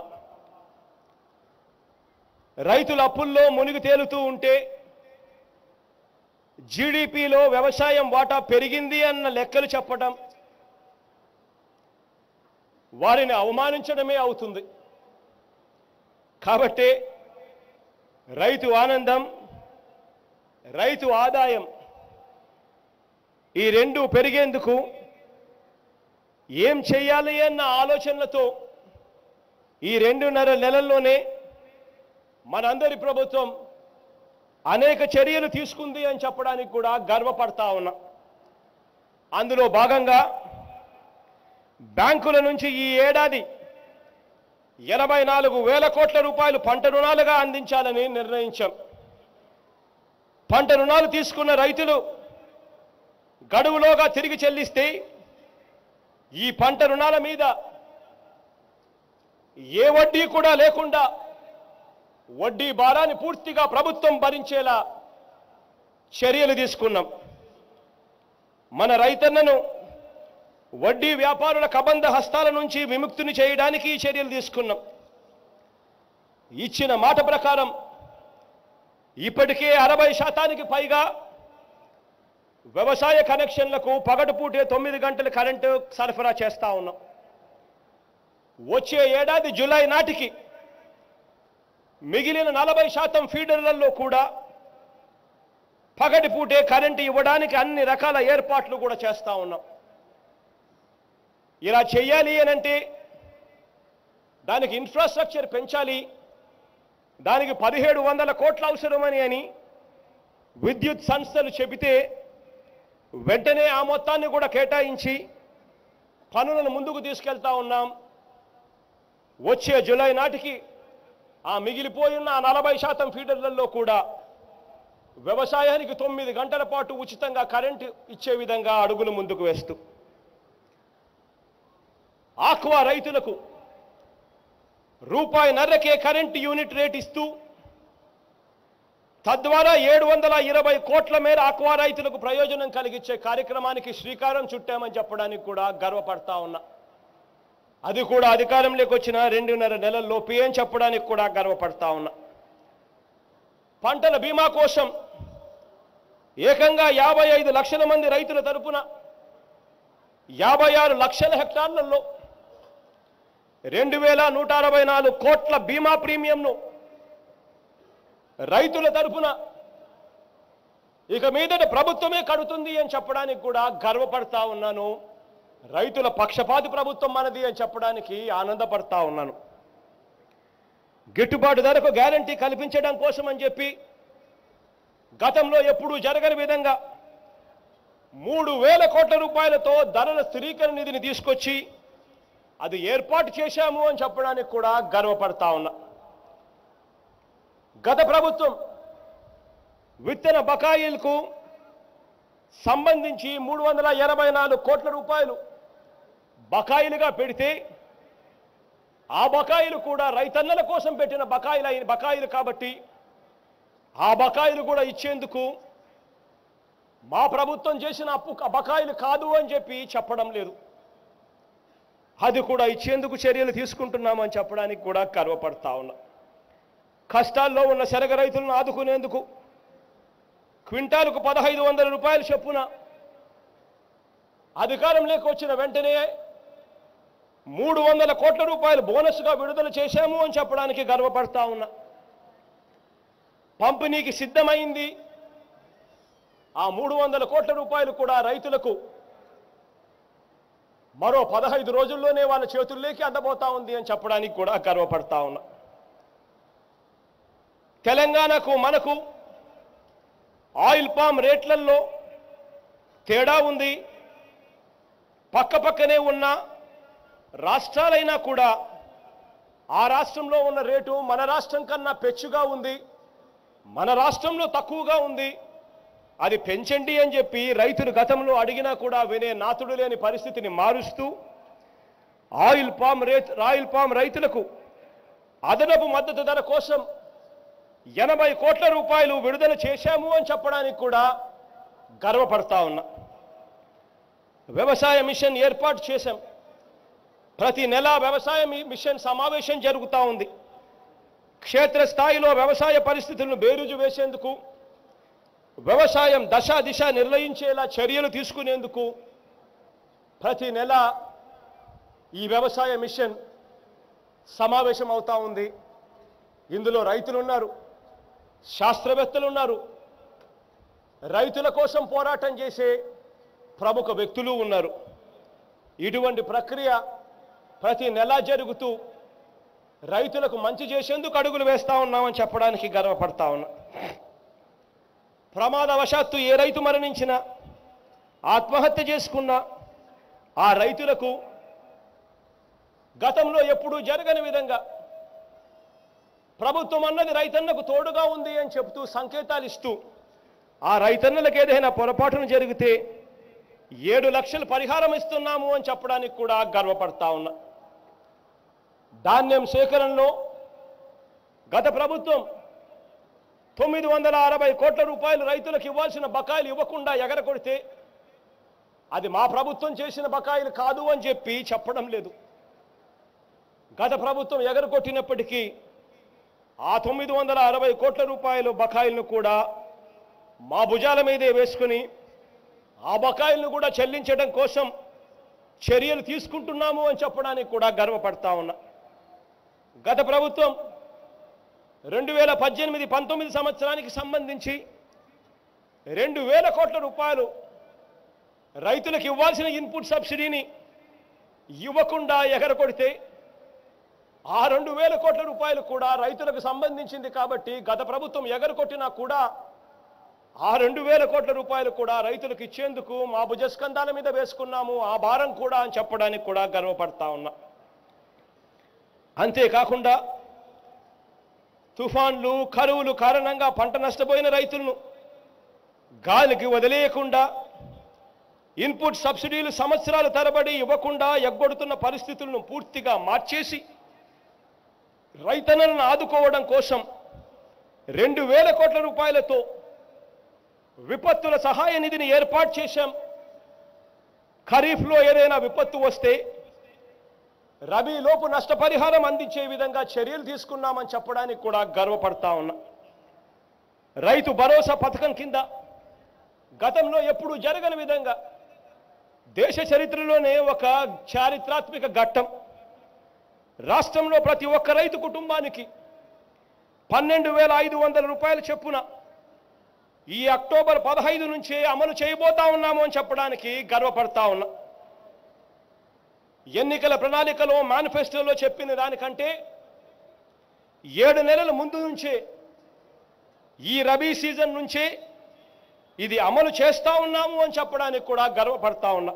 రైతుల అప్పుల్లో మునిగి తేలుతూ ఉంటే జీడిపిలో వ్యవసాయం వాటా పెరిగింది అన్న లెక్కలు చెప్పడం వారిని అవమానించడమే అవుతుంది కాబట్టి రైతు ఆనందం రైతు ఆదాయం ఈ రెండు పెరిగేందుకు ఏం చేయాలి అన్న ఆలోచనలతో ఈ రెండున్నర నెలల్లోనే మనందరి ప్రభుత్వం అనేక చర్యలు తీసుకుంది అని చెప్పడానికి కూడా గర్వపడతా ఉన్నా అందులో భాగంగా బ్యాంకుల నుంచి ఈ ఏడాది ఎనభై నాలుగు వేల కోట్ల రూపాయలు పంట రుణాలుగా అందించాలని నిర్ణయించాం పంట రుణాలు తీసుకున్న రైతులు గడువులోగా తిరిగి చెల్లిస్తే ఈ పంట రుణాల మీద ఏ వడ్డీ కూడా లేకుండా వడ్డీ భారాన్ని పూర్తిగా ప్రభుత్వం భరించేలా చర్యలు తీసుకున్నాం మన రైతన్నను వడ్డీ వ్యాపారుల కబంధ హస్తాల నుంచి విముక్తిని చేయడానికి ఈ చర్యలు తీసుకున్నాం ఇచ్చిన మాట ప్రకారం ఇప్పటికే అరవై శాతానికి పైగా వ్యవసాయ కనెక్షన్లకు పగటిపూటే తొమ్మిది గంటల కరెంటు సరఫరా చేస్తా ఉన్నాం వచ్చే ఏడాది జూలై నాటికి మిగిలిన నలభై శాతం ఫీడర్లలో కూడా పగటిపూటే కరెంటు ఇవ్వడానికి అన్ని రకాల ఏర్పాట్లు కూడా చేస్తా ఉన్నాం ఇలా చేయాలి అనంటే దానికి ఇన్ఫ్రాస్ట్రక్చర్ పెంచాలి దానికి పదిహేడు వందల కోట్ల అవసరమని అని విద్యుత్ సంస్థలు చెబితే వెంటనే ఆ మొత్తాన్ని కూడా కేటాయించి పనులను ముందుకు తీసుకెళ్తా ఉన్నాం వచ్చే జూలై నాటికి ఆ మిగిలిపోయిన ఆ నలభై శాతం ఫీడర్లలో కూడా వ్యవసాయానికి తొమ్మిది గంటల పాటు ఉచితంగా కరెంటు ఇచ్చే విధంగా అడుగులు ముందుకు వేస్తూ ఆక్వా రైతులకు రూపాయి నర్రకే కరెంటు యూనిట్ రేట్ ఇస్తూ తద్వారా ఏడు వందల ఇరవై కోట్ల మేర ఆక్వా రైతులకు ప్రయోజనం కలిగించే కార్యక్రమానికి శ్రీకారం చుట్టామని చెప్పడానికి కూడా గర్వపడతా ఉన్నా అది కూడా అధికారంలోకి వచ్చిన రెండున్నర నెలల్లోపే అని చెప్పడానికి కూడా గర్వపడతా ఉన్నా పంటల బీమా కోసం ఏకంగా యాభై ఐదు లక్షల మంది రైతుల తరపున యాభై ఆరు లక్షల హెక్టార్లలో రెండు వేల నూట అరవై నాలుగు కోట్ల బీమా ప్రీమియంను రైతుల తరపున ఇక మీదట ప్రభుత్వమే కడుతుంది అని చెప్పడానికి కూడా గర్వపడతా ఉన్నాను రైతుల పక్షపాతి ప్రభుత్వం మనది అని చెప్పడానికి ఆనందపడతా ఉన్నాను గిట్టుబాటు ధరకు గ్యారంటీ కల్పించడం కోసం అని చెప్పి గతంలో ఎప్పుడూ జరగని విధంగా మూడు వేల కోట్ల రూపాయలతో ధరల స్థిరీకరణ నిధిని తీసుకొచ్చి అది ఏర్పాటు చేశాము అని చెప్పడానికి కూడా గర్వపడతా ఉన్నా గత ప్రభుత్వం విత్తన బకాయిలకు సంబంధించి మూడు వందల ఎనభై నాలుగు కోట్ల రూపాయలు బకాయిలుగా పెడితే ఆ బకాయిలు కూడా రైతన్నల కోసం పెట్టిన బకాయిలు అయిన బకాయిలు కాబట్టి ఆ బకాయిలు కూడా ఇచ్చేందుకు మా ప్రభుత్వం చేసిన అప్పు బకాయిలు కాదు అని చెప్పి చెప్పడం లేదు అది కూడా ఇచ్చేందుకు చర్యలు తీసుకుంటున్నామని చెప్పడానికి కూడా గర్వపడతా ఉన్నా కష్టాల్లో ఉన్న శనగ రైతులను ఆదుకునేందుకు క్వింటాలకు పదహైదు వందల రూపాయలు చొప్పున అధికారంలోకి వచ్చిన వెంటనే మూడు వందల కోట్ల రూపాయలు బోనస్గా విడుదల చేశాము అని చెప్పడానికి గర్వపడతా ఉన్నా పంపిణీకి సిద్ధమైంది ఆ మూడు వందల కోట్ల రూపాయలు కూడా రైతులకు మరో పదహైదు రోజుల్లోనే వాళ్ళ చేతుల్లోకి అందబోతా ఉంది అని చెప్పడానికి కూడా గర్వపడతా ఉన్నా తెలంగాణకు మనకు ఆయిల్ పామ్ రేట్లలో తేడా ఉంది పక్క పక్కనే ఉన్న రాష్ట్రాలైనా కూడా ఆ రాష్ట్రంలో ఉన్న రేటు మన రాష్ట్రం కన్నా పెచ్చుగా ఉంది మన రాష్ట్రంలో తక్కువగా ఉంది అది పెంచండి అని చెప్పి రైతులు గతంలో అడిగినా కూడా వినే నాతుడు లేని పరిస్థితిని మారుస్తూ oil palm rate oil palm రైతులకు అదనపు మద్దతు ధర కోసం ఎనభై కోట్ల రూపాయలు విడుదల చేశాము అని చెప్పడానికి కూడా గర్వపడతా ఉన్నా వ్యవసాయ మిషన్ ఏర్పాటు చేశాం ప్రతి నెల వ్యవసాయ మి- మిషన్ సమావేశం జరుగుతూ ఉంది క్షేత్రస్థాయిలో వ్యవసాయ పరిస్థితులను బేరుజు వేసేందుకు వ్యవసాయం దశ దిశ నిర్ణయించేలా చర్యలు తీసుకునేందుకు ప్రతి నెల ఈ వ్యవసాయ మిషన్ సమావేశం అవుతా ఉంది ఇందులో రైతులు ఉన్నారు శాస్త్రవేత్తలు ఉన్నారు రైతుల కోసం పోరాటం చేసే ప్రముఖ వ్యక్తులు ఉన్నారు ఇటువంటి ప్రక్రియ ప్రతి నెల జరుగుతూ రైతులకు మంచి చేసేందుకు అడుగులు వేస్తా ఉన్నామని చెప్పడానికి గర్వపడతా ఉన్నా ప్రమాదవశాత్తు ఏ రైతు మరణించినా ఆత్మహత్య చేసుకున్న ఆ రైతులకు గతంలో ఎప్పుడూ జరగని విధంగా ప్రభుత్వం అన్నది రైతన్నకు తోడుగా ఉంది అని చెబుతూ సంకేతాలు ఇస్తూ ఆ రైతన్నలకు ఏదైనా పొరపాటును జరిగితే ఏడు లక్షలు పరిహారం ఇస్తున్నాము అని చెప్పడానికి కూడా గర్వపడతా ఉన్నా ధాన్యం సేకరణలో గత ప్రభుత్వం తొమ్మిది వందల అరవై కోట్ల రూపాయలు రైతులకు ఇవ్వాల్సిన బకాయిలు ఇవ్వకుండా ఎగరకొడితే అది మా ప్రభుత్వం చేసిన బకాయిలు కాదు అని చెప్పి చెప్పడం లేదు గత ప్రభుత్వం ఎగరకొట్టినప్పటికీ ఆ తొమ్మిది వందల అరవై కోట్ల రూపాయలు బకాయిలను కూడా మా భుజాల మీదే వేసుకుని ఆ బకాయిలను కూడా చెల్లించడం కోసం చర్యలు తీసుకుంటున్నాము అని చెప్పడానికి కూడా గర్వపడతా ఉన్నా గత ప్రభుత్వం రెండు వేల పద్దెనిమిది పంతొమ్మిది సంవత్సరానికి సంబంధించి రెండు వేల కోట్ల రూపాయలు రైతులకు ఇవ్వాల్సిన ఇన్పుట్ సబ్సిడీని ఇవ్వకుండా ఎగరకొడితే ఆ రెండు వేల కోట్ల రూపాయలు కూడా రైతులకు సంబంధించింది కాబట్టి గత ప్రభుత్వం ఎగరకొట్టినా కూడా ఆ రెండు వేల కోట్ల రూపాయలు కూడా రైతులకు ఇచ్చేందుకు మా భుజస్కంధాల మీద వేసుకున్నాము ఆ భారం కూడా అని చెప్పడానికి కూడా గర్వపడతా ఉన్నా అంతేకాకుండా తుఫాన్లు కరువులు కారణంగా పంట నష్టపోయిన రైతులను గాలికి వదిలేయకుండా ఇన్పుట్ సబ్సిడీలు సంవత్సరాల తరబడి ఇవ్వకుండా ఎగ్గొడుతున్న పరిస్థితులను పూర్తిగా మార్చేసి రైతన్నలను ఆదుకోవడం కోసం రెండు వేల కోట్ల రూపాయలతో విపత్తుల సహాయ నిధిని ఏర్పాటు చేశాం ఖరీఫ్లో ఏదైనా విపత్తు వస్తే రబీలోపు నష్టపరిహారం అందించే విధంగా చర్యలు తీసుకున్నామని చెప్పడానికి కూడా గర్వపడతా ఉన్నా రైతు భరోసా పథకం కింద గతంలో ఎప్పుడు జరగని విధంగా దేశ చరిత్రలోనే ఒక చారిత్రాత్మక ఘట్టం రాష్ట్రంలో ప్రతి ఒక్క రైతు కుటుంబానికి పన్నెండు వేల ఐదు వందల రూపాయల చొప్పున ఈ అక్టోబర్ పదహైదు నుంచే అమలు చేయబోతా ఉన్నాము అని చెప్పడానికి గర్వపడతా ఉన్నా ఎన్నికల ప్రణాళికలో మేనిఫెస్టోలో చెప్పిన దానికంటే ఏడు నెలల ముందు నుంచే ఈ రబీ సీజన్ నుంచే ఇది అమలు చేస్తా ఉన్నాము అని చెప్పడానికి కూడా గర్వపడతా ఉన్నా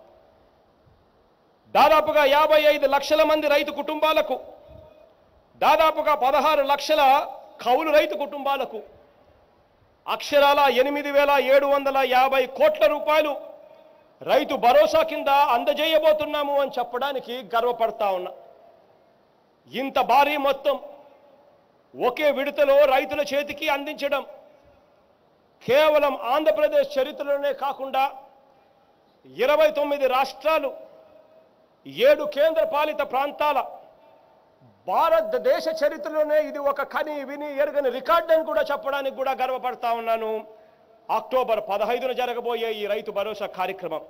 దాదాపుగా యాభై ఐదు లక్షల మంది రైతు కుటుంబాలకు దాదాపుగా పదహారు లక్షల కౌలు రైతు కుటుంబాలకు అక్షరాల ఎనిమిది వేల ఏడు వందల యాభై కోట్ల రూపాయలు రైతు భరోసా కింద అందజేయబోతున్నాము అని చెప్పడానికి గర్వపడతా ఉన్నా ఇంత భారీ మొత్తం ఒకే విడతలో రైతుల చేతికి అందించడం కేవలం ఆంధ్రప్రదేశ్ చరిత్రలోనే కాకుండా ఇరవై తొమ్మిది రాష్ట్రాలు ఏడు కేంద్ర పాలిత ప్రాంతాల భారతదేశ చరిత్రలోనే ఇది ఒక కని విని ఎరగని రికార్డ్ అని కూడా చెప్పడానికి కూడా గర్వపడతా ఉన్నాను అక్టోబర్ పదహైదున జరగబోయే ఈ రైతు భరోసా కార్యక్రమం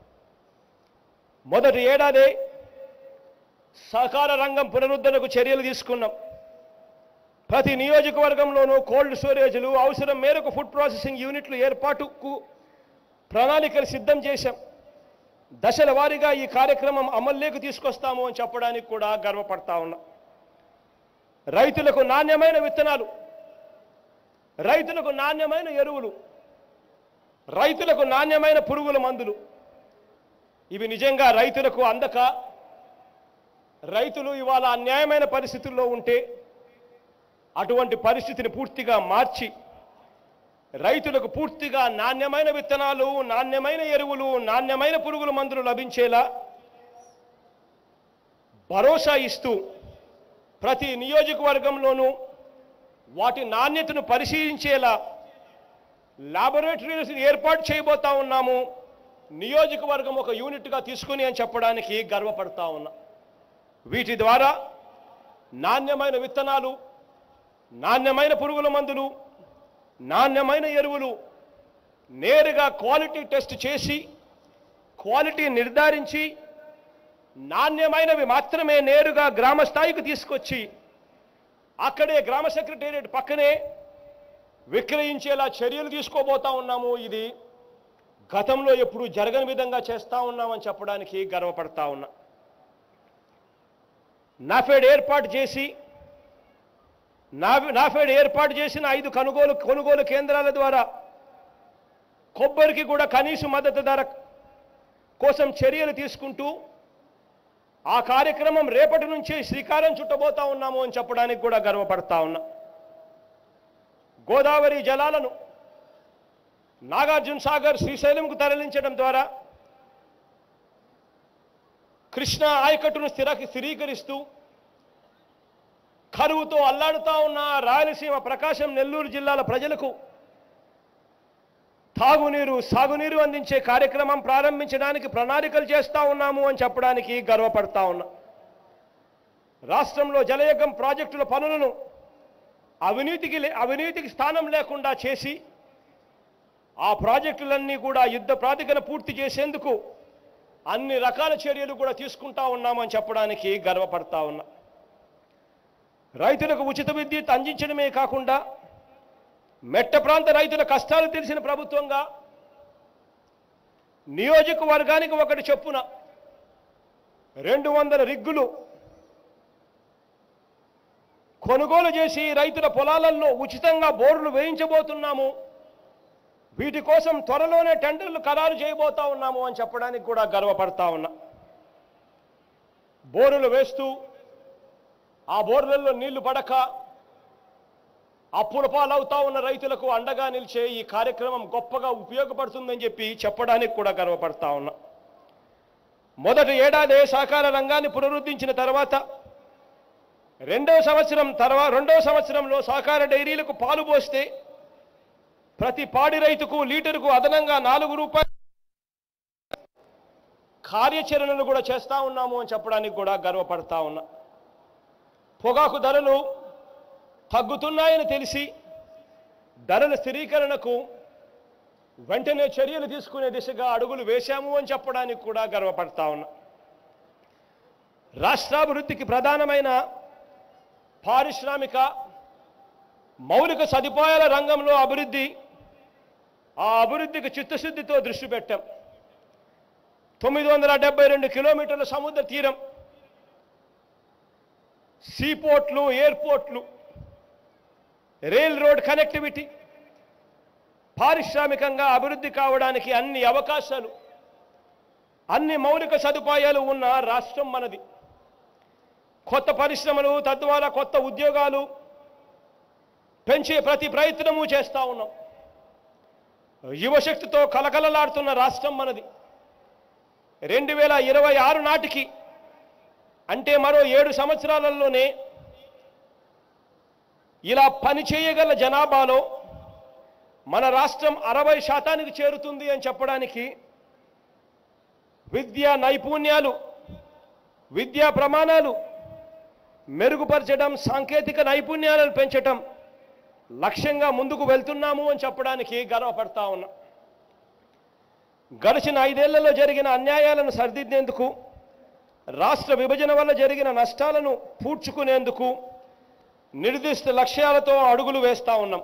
మొదటి ఏడాది సహకార రంగం పునరుద్ధరణకు చర్యలు తీసుకున్నాం ప్రతి నియోజకవర్గంలోనూ కోల్డ్ స్టోరేజ్లు అవసరం మేరకు ఫుడ్ ప్రాసెసింగ్ యూనిట్లు ఏర్పాటుకు ప్రణాళికలు సిద్ధం చేశాం దశల వారీగా ఈ కార్యక్రమం అమల్లోకి తీసుకొస్తాము అని చెప్పడానికి కూడా గర్వపడతా ఉన్నా రైతులకు నాణ్యమైన విత్తనాలు రైతులకు నాణ్యమైన ఎరువులు రైతులకు నాణ్యమైన పురుగుల మందులు ఇవి నిజంగా రైతులకు అందక రైతులు ఇవాళ అన్యాయమైన పరిస్థితుల్లో ఉంటే అటువంటి పరిస్థితిని పూర్తిగా మార్చి రైతులకు పూర్తిగా నాణ్యమైన విత్తనాలు నాణ్యమైన ఎరువులు నాణ్యమైన పురుగుల మందులు లభించేలా భరోసా ఇస్తూ ప్రతి నియోజకవర్గంలోనూ వాటి నాణ్యతను పరిశీలించేలా ల్యాబొరేటరీస్ ఏర్పాటు చేయబోతా ఉన్నాము నియోజకవర్గం ఒక యూనిట్గా తీసుకుని అని చెప్పడానికి గర్వపడతా ఉన్నా వీటి ద్వారా నాణ్యమైన విత్తనాలు నాణ్యమైన పురుగుల మందులు నాణ్యమైన ఎరువులు నేరుగా క్వాలిటీ టెస్ట్ చేసి క్వాలిటీ నిర్ధారించి నాణ్యమైనవి మాత్రమే నేరుగా గ్రామ స్థాయికి తీసుకొచ్చి అక్కడే గ్రామ సెక్రటేరియట్ పక్కనే విక్రయించేలా చర్యలు తీసుకోబోతా ఉన్నాము ఇది గతంలో ఎప్పుడు జరగని విధంగా చేస్తా ఉన్నామని చెప్పడానికి గర్వపడతా ఉన్నా నాఫెడ్ ఏర్పాటు చేసి నా- నాఫెడ్ ఏర్పాటు చేసిన ఐదు కొనుగోలు కొనుగోలు కేంద్రాల ద్వారా కొబ్బరికి కూడా కనీస మద్దతు ధర కోసం చర్యలు తీసుకుంటూ ఆ కార్యక్రమం రేపటి నుంచి శ్రీకారం చుట్టబోతా ఉన్నాము అని చెప్పడానికి కూడా గర్వపడతా ఉన్నా గోదావరి జలాలను నాగార్జున సాగర్ శ్రీశైలంకు తరలించడం ద్వారా కృష్ణా ఆయకట్టును స్థిర స్థిరీకరిస్తూ కరువుతో అల్లాడుతా ఉన్న రాయలసీమ ప్రకాశం నెల్లూరు జిల్లాల ప్రజలకు తాగునీరు సాగునీరు అందించే కార్యక్రమం ప్రారంభించడానికి ప్రణాళికలు చేస్తా ఉన్నాము అని చెప్పడానికి గర్వపడతా ఉన్నా రాష్ట్రంలో జలయగం ప్రాజెక్టుల పనులను అవినీతికి లే- అవినీతికి స్థానం లేకుండా చేసి ఆ ప్రాజెక్టులన్నీ కూడా యుద్ధ ప్రాతికన పూర్తి చేసేందుకు అన్ని రకాల చర్యలు కూడా తీసుకుంటా ఉన్నామని చెప్పడానికి గర్వపడతా ఉన్నా రైతులకు ఉచిత విద్యుత్ అందించడమే కాకుండా మెట్ట ప్రాంత రైతుల కష్టాలు తెలిసిన ప్రభుత్వంగా నియోజకవర్గానికి ఒకటి చొప్పున రెండు వందల రిగ్గులు కొనుగోలు చేసి రైతుల పొలాలలో ఉచితంగా బోర్లు వేయించబోతున్నాము వీటి కోసం త్వరలోనే టెండర్లు ఖరారు చేయబోతా ఉన్నాము అని చెప్పడానికి కూడా గర్వపడతా ఉన్నా బోరులు వేస్తూ ఆ బోర్లలో నీళ్లు పడక అప్పుల పాలవుతా ఉన్న రైతులకు అండగా నిలిచే ఈ కార్యక్రమం గొప్పగా ఉపయోగపడుతుందని చెప్పి చెప్పడానికి కూడా గర్వపడతా ఉన్నా మొదటి ఏడాది సహకార రంగాన్ని పునరుద్ధరించిన తర్వాత రెండో సంవత్సరం తర్వాత రెండో సంవత్సరంలో సహకార డైరీలకు పాలు పోస్తే ప్రతి పాడి రైతుకు లీటరుకు అదనంగా నాలుగు రూపాయలు కార్యాచరణలు కూడా చేస్తా ఉన్నాము అని చెప్పడానికి కూడా గర్వపడతా ఉన్నా పొగాకు ధరలు తగ్గుతున్నాయని తెలిసి ధరల స్థిరీకరణకు వెంటనే చర్యలు తీసుకునే దిశగా అడుగులు వేశాము అని చెప్పడానికి కూడా గర్వపడతా ఉన్నా రాష్ట్రాభివృద్ధికి ప్రధానమైన పారిశ్రామిక మౌలిక సదుపాయాల రంగంలో అభివృద్ధి ఆ అభివృద్ధికి చిత్తశుద్ధితో దృష్టి పెట్టాం తొమ్మిది వందల డెబ్బై రెండు కిలోమీటర్ల సముద్ర తీరం సీపోర్ట్లు ఎయిర్పోర్ట్లు రైల్ రోడ్ కనెక్టివిటీ పారిశ్రామికంగా అభివృద్ధి కావడానికి అన్ని అవకాశాలు అన్ని మౌలిక సదుపాయాలు ఉన్న రాష్ట్రం మనది కొత్త పరిశ్రమలు తద్వారా కొత్త ఉద్యోగాలు పెంచే ప్రతి ప్రయత్నము చేస్తూ ఉన్నాం యువశక్తితో కలకలలాడుతున్న రాష్ట్రం మనది రెండు వేల ఇరవై ఆరు నాటికి అంటే మరో ఏడు సంవత్సరాలలోనే ఇలా పని చేయగల జనాభాలో మన రాష్ట్రం అరవై శాతానికి చేరుతుంది అని చెప్పడానికి విద్యా నైపుణ్యాలు విద్యా ప్రమాణాలు మెరుగుపరచడం సాంకేతిక నైపుణ్యాలను పెంచటం లక్ష్యంగా ముందుకు వెళ్తున్నాము అని చెప్పడానికి గర్వపడతా ఉన్నా గడిచిన ఐదేళ్లలో జరిగిన అన్యాయాలను సరిదిద్దేందుకు రాష్ట్ర విభజన వల్ల జరిగిన నష్టాలను పూడ్చుకునేందుకు నిర్దిష్ట లక్ష్యాలతో అడుగులు వేస్తా ఉన్నాం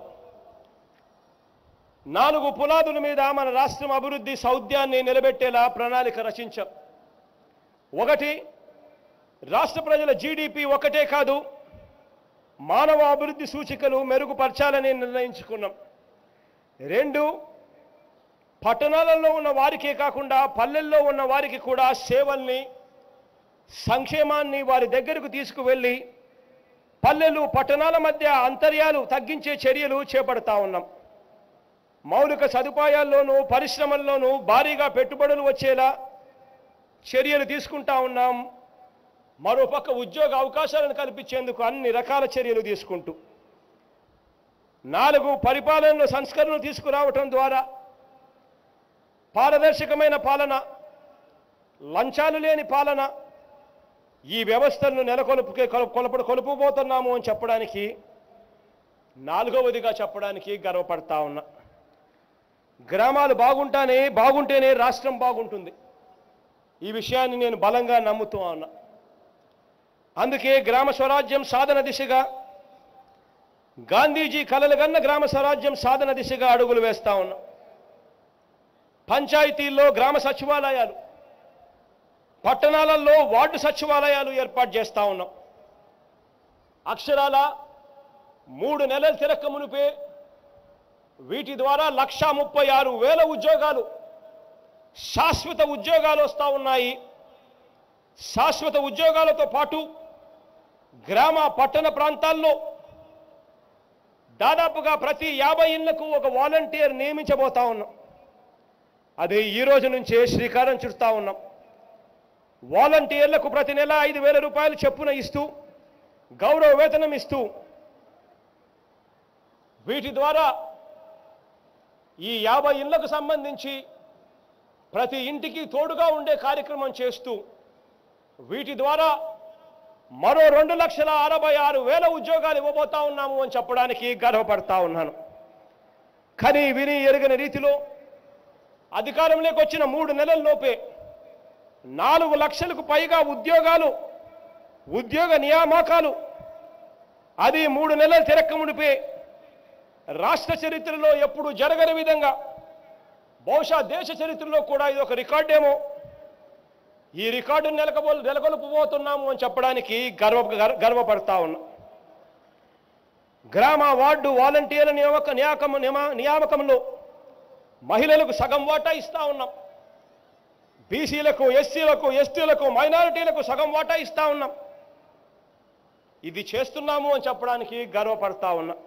నాలుగు పునాదుల మీద మన రాష్ట్రం అభివృద్ధి సౌద్యాన్ని నిలబెట్టేలా ప్రణాళిక రచించాం ఒకటి రాష్ట్ర ప్రజల జీడిపి ఒకటే కాదు మానవ అభివృద్ధి సూచికలు మెరుగుపరచాలని నిర్ణయించుకున్నాం రెండు పట్టణాలలో ఉన్న వారికే కాకుండా పల్లెల్లో ఉన్న వారికి కూడా సేవల్ని సంక్షేమాన్ని వారి దగ్గరకు తీసుకువెళ్ళి పల్లెలు పట్టణాల మధ్య అంతర్యాలు తగ్గించే చర్యలు చేపడతా ఉన్నాం మౌలిక సదుపాయాల్లోనూ పరిశ్రమల్లోనూ భారీగా పెట్టుబడులు వచ్చేలా చర్యలు తీసుకుంటా ఉన్నాం మరోపక్క ఉద్యోగ అవకాశాలను కల్పించేందుకు అన్ని రకాల చర్యలు తీసుకుంటూ నాలుగు పరిపాలనలో సంస్కరణలు తీసుకురావటం ద్వారా పారదర్శకమైన పాలన లంచాలు లేని పాలన ఈ వ్యవస్థలను నెలకొల్పుకే కొల- కొలపడు కొలుపుపోతున్నాము అని చెప్పడానికి నాలుగవదిగా చెప్పడానికి గర్వపడతా ఉన్నా గ్రామాలు బాగుంటానే బాగుంటేనే రాష్ట్రం బాగుంటుంది ఈ విషయాన్ని నేను బలంగా నమ్ముతూ ఉన్నా అందుకే గ్రామ స్వరాజ్యం సాధన దిశగా గాంధీజీ కలలుగన్న గ్రామ స్వరాజ్యం సాధన దిశగా అడుగులు వేస్తా ఉన్నా పంచాయతీల్లో గ్రామ సచివాలయాలు పట్టణాలలో వార్డు సచివాలయాలు ఏర్పాటు చేస్తా ఉన్నాం అక్షరాల మూడు నెలలు తిరక్క మునిపే వీటి ద్వారా లక్షా ముప్పై ఆరు వేల ఉద్యోగాలు శాశ్వత ఉద్యోగాలు వస్తూ ఉన్నాయి శాశ్వత ఉద్యోగాలతో పాటు గ్రామ పట్టణ ప్రాంతాల్లో దాదాపుగా ప్రతి యాభై ఇళ్లకు ఒక వాలంటీర్ నియమించబోతా ఉన్నాం అది ఈ రోజు నుంచే శ్రీకారం చుడతా ఉన్నాం వాలంటీర్లకు ప్రతి నెల ఐదు వేల రూపాయలు చెప్పున ఇస్తూ గౌరవ వేతనం ఇస్తూ వీటి ద్వారా ఈ యాభై ఇళ్లకు సంబంధించి ప్రతి ఇంటికి తోడుగా ఉండే కార్యక్రమం చేస్తూ వీటి ద్వారా మరో రెండు లక్షల అరవై ఆరు వేల ఉద్యోగాలు ఇవ్వబోతా ఉన్నాము అని చెప్పడానికి గర్వపడతా ఉన్నాను కానీ విని ఎరగని రీతిలో అధికారంలోకి వచ్చిన మూడు నెలల లోపే నాలుగు లక్షలకు పైగా ఉద్యోగాలు ఉద్యోగ నియామకాలు అది మూడు నెలలు తిరక్కముడిపే రాష్ట్ర చరిత్రలో ఎప్పుడు జరగని విధంగా బహుశా దేశ చరిత్రలో కూడా ఇది ఒక రికార్డేమో ఈ రికార్డును నెలకొ నెలకొల్పబోతున్నాము అని చెప్పడానికి గర్వ గర్- గర్వపడతా ఉన్నా గ్రామ వార్డు వాలంటీర్ల నియామక నియామకం నియమ- నియామకంలో మహిళలకు సగం వాటా ఇస్తా ఉన్నాం బీసీలకు ఎస్సీలకు ఎస్టీలకు మైనారిటీలకు సగం వాటా ఇస్తా ఉన్నాం ఇది చేస్తున్నాము అని చెప్పడానికి గర్వపడతా ఉన్నా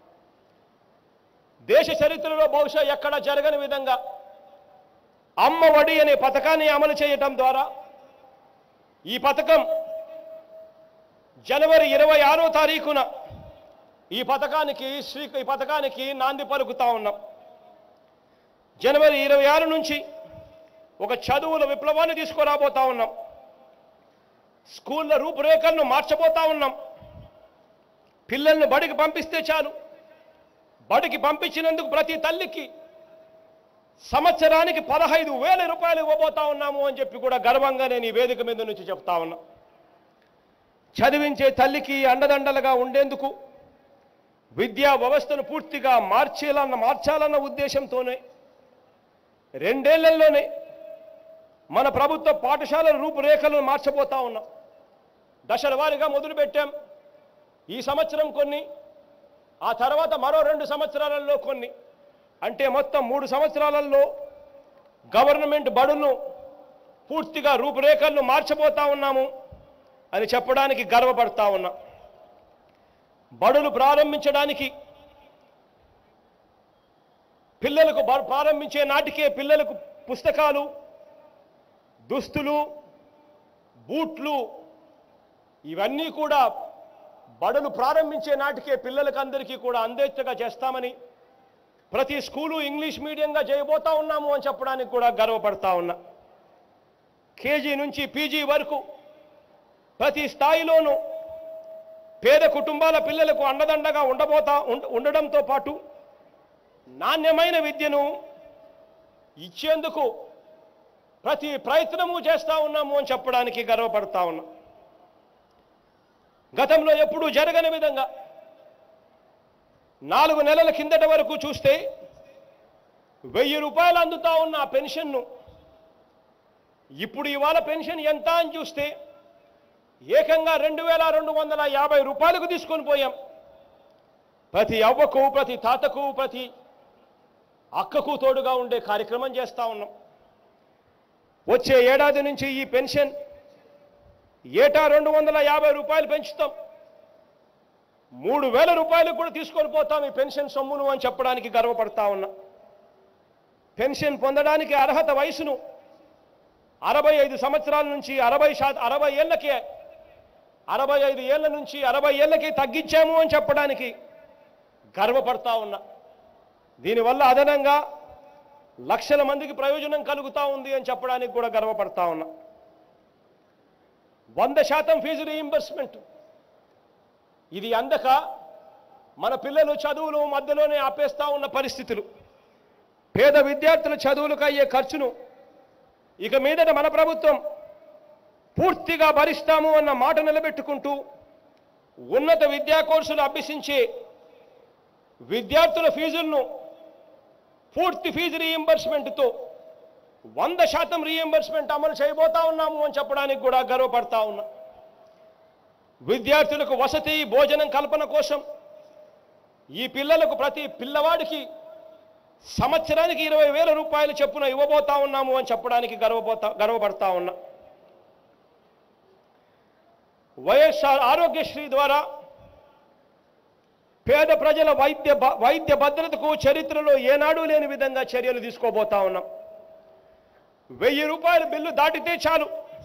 దేశ చరిత్రలో బహుశా ఎక్కడ జరగని విధంగా అమ్మ ఒడి అనే పథకాన్ని అమలు చేయటం ద్వారా ఈ పథకం జనవరి ఇరవై ఆరో తారీఖున ఈ పథకానికి శ్రీ ఈ పథకానికి నాంది పలుకుతా ఉన్నాం జనవరి ఇరవై ఆరు నుంచి ఒక చదువుల విప్లవాన్ని తీసుకురాబోతా ఉన్నాం స్కూళ్ళ రూపురేఖలను మార్చబోతా ఉన్నాం పిల్లల్ని బడికి పంపిస్తే చాలు బడికి పంపించినందుకు ప్రతి తల్లికి సంవత్సరానికి పదహైదు వేల రూపాయలు ఇవ్వబోతా ఉన్నాము అని చెప్పి కూడా గర్వంగా నేను ఈ వేదిక మీద నుంచి చెప్తా ఉన్నా చదివించే తల్లికి అండదండలుగా ఉండేందుకు విద్యా వ్యవస్థను పూర్తిగా మార్చేలన్న మార్చాలన్న ఉద్దేశంతోనే రెండేళ్లలోనే మన ప్రభుత్వ పాఠశాలల రూపురేఖలను మార్చబోతా ఉన్నాం దశల వారీగా మొదలుపెట్టాం ఈ సంవత్సరం కొన్ని ఆ తర్వాత మరో రెండు సంవత్సరాలలో కొన్ని అంటే మొత్తం మూడు సంవత్సరాలలో గవర్నమెంట్ బడులను పూర్తిగా రూపురేఖలను మార్చబోతా ఉన్నాము అని చెప్పడానికి గర్వపడతా ఉన్నా బడులు ప్రారంభించడానికి పిల్లలకు బ- ప్రారంభించే నాటికే పిల్లలకు పుస్తకాలు దుస్తులు బూట్లు ఇవన్నీ కూడా బడులు ప్రారంభించే నాటికే పిల్లలకు అందరికీ కూడా అందేట్టుగా చేస్తామని ప్రతి స్కూలు ఇంగ్లీష్ మీడియంగా చేయబోతా ఉన్నాము అని చెప్పడానికి కూడా గర్వపడతా ఉన్నా కేజీ నుంచి పీజీ వరకు ప్రతి స్థాయిలోనూ పేద కుటుంబాల పిల్లలకు అండదండగా ఉండబోతా ఉండ- ఉండడంతో పాటు నాణ్యమైన విద్యను ఇచ్చేందుకు ప్రతి ప్రయత్నము చేస్తా ఉన్నాము అని చెప్పడానికి గర్వపడతా ఉన్నా గతంలో ఎప్పుడూ జరగని విధంగా నాలుగు నెలల కిందట వరకు చూస్తే వెయ్యి రూపాయలు అందుతా ఉన్న ఆ పెన్షన్ను ఇప్పుడు ఇవాళ పెన్షన్ ఎంత అని చూస్తే ఏకంగా రెండు వేల రెండు వందల యాభై రూపాయలకు తీసుకొని పోయాం ప్రతి అవ్వకు ప్రతి తాతకు ప్రతి అక్కకు తోడుగా ఉండే కార్యక్రమం చేస్తా ఉన్నాం వచ్చే ఏడాది నుంచి ఈ పెన్షన్ ఏటా రెండు వందల యాభై రూపాయలు పెంచుతాం మూడు వేల రూపాయలు కూడా తీసుకొని పోతాం ఈ పెన్షన్ సొమ్మును అని చెప్పడానికి గర్వపడతా ఉన్నా పెన్షన్ పొందడానికి అర్హత వయసును అరవై ఐదు సంవత్సరాల నుంచి అరవై శాతం అరవై ఏళ్ళకే అరవై ఐదు ఏళ్ళ నుంచి అరవై ఏళ్ళకి తగ్గించాము అని చెప్పడానికి గర్వపడతా ఉన్నా దీనివల్ల అదనంగా లక్షల మందికి ప్రయోజనం కలుగుతా ఉంది అని చెప్పడానికి కూడా గర్వపడతా ఉన్నా వంద శాతం ఫీజు రీయింబర్స్మెంట్ ఇది అందక మన పిల్లలు చదువులు మధ్యలోనే ఆపేస్తా ఉన్న పరిస్థితులు పేద విద్యార్థుల చదువులకు అయ్యే ఖర్చును ఇక మీదట మన ప్రభుత్వం పూర్తిగా భరిస్తాము అన్న మాట నిలబెట్టుకుంటూ ఉన్నత విద్యా కోర్సులు అభ్యసించే విద్యార్థుల ఫీజులను పూర్తి ఫీజు రీయింబర్స్మెంట్తో వంద శాతం రీయింబర్స్మెంట్ అమలు చేయబోతా ఉన్నాము అని చెప్పడానికి కూడా గర్వపడతా ఉన్నా విద్యార్థులకు వసతి భోజనం కల్పన కోసం ఈ పిల్లలకు ప్రతి పిల్లవాడికి సంవత్సరానికి ఇరవై వేల రూపాయలు చెప్పున ఇవ్వబోతా ఉన్నాము అని చెప్పడానికి గర్వపోతా గర్వపడతా ఉన్నా వైఎస్ఆర్ ఆరోగ్యశ్రీ ద్వారా పేద ప్రజల వైద్య భ- వైద్య భద్రతకు చరిత్రలో ఏనాడు లేని విధంగా చర్యలు తీసుకోబోతా ఉన్నాం వెయ్యి రూపాయల బిల్లు దాటితే చాలు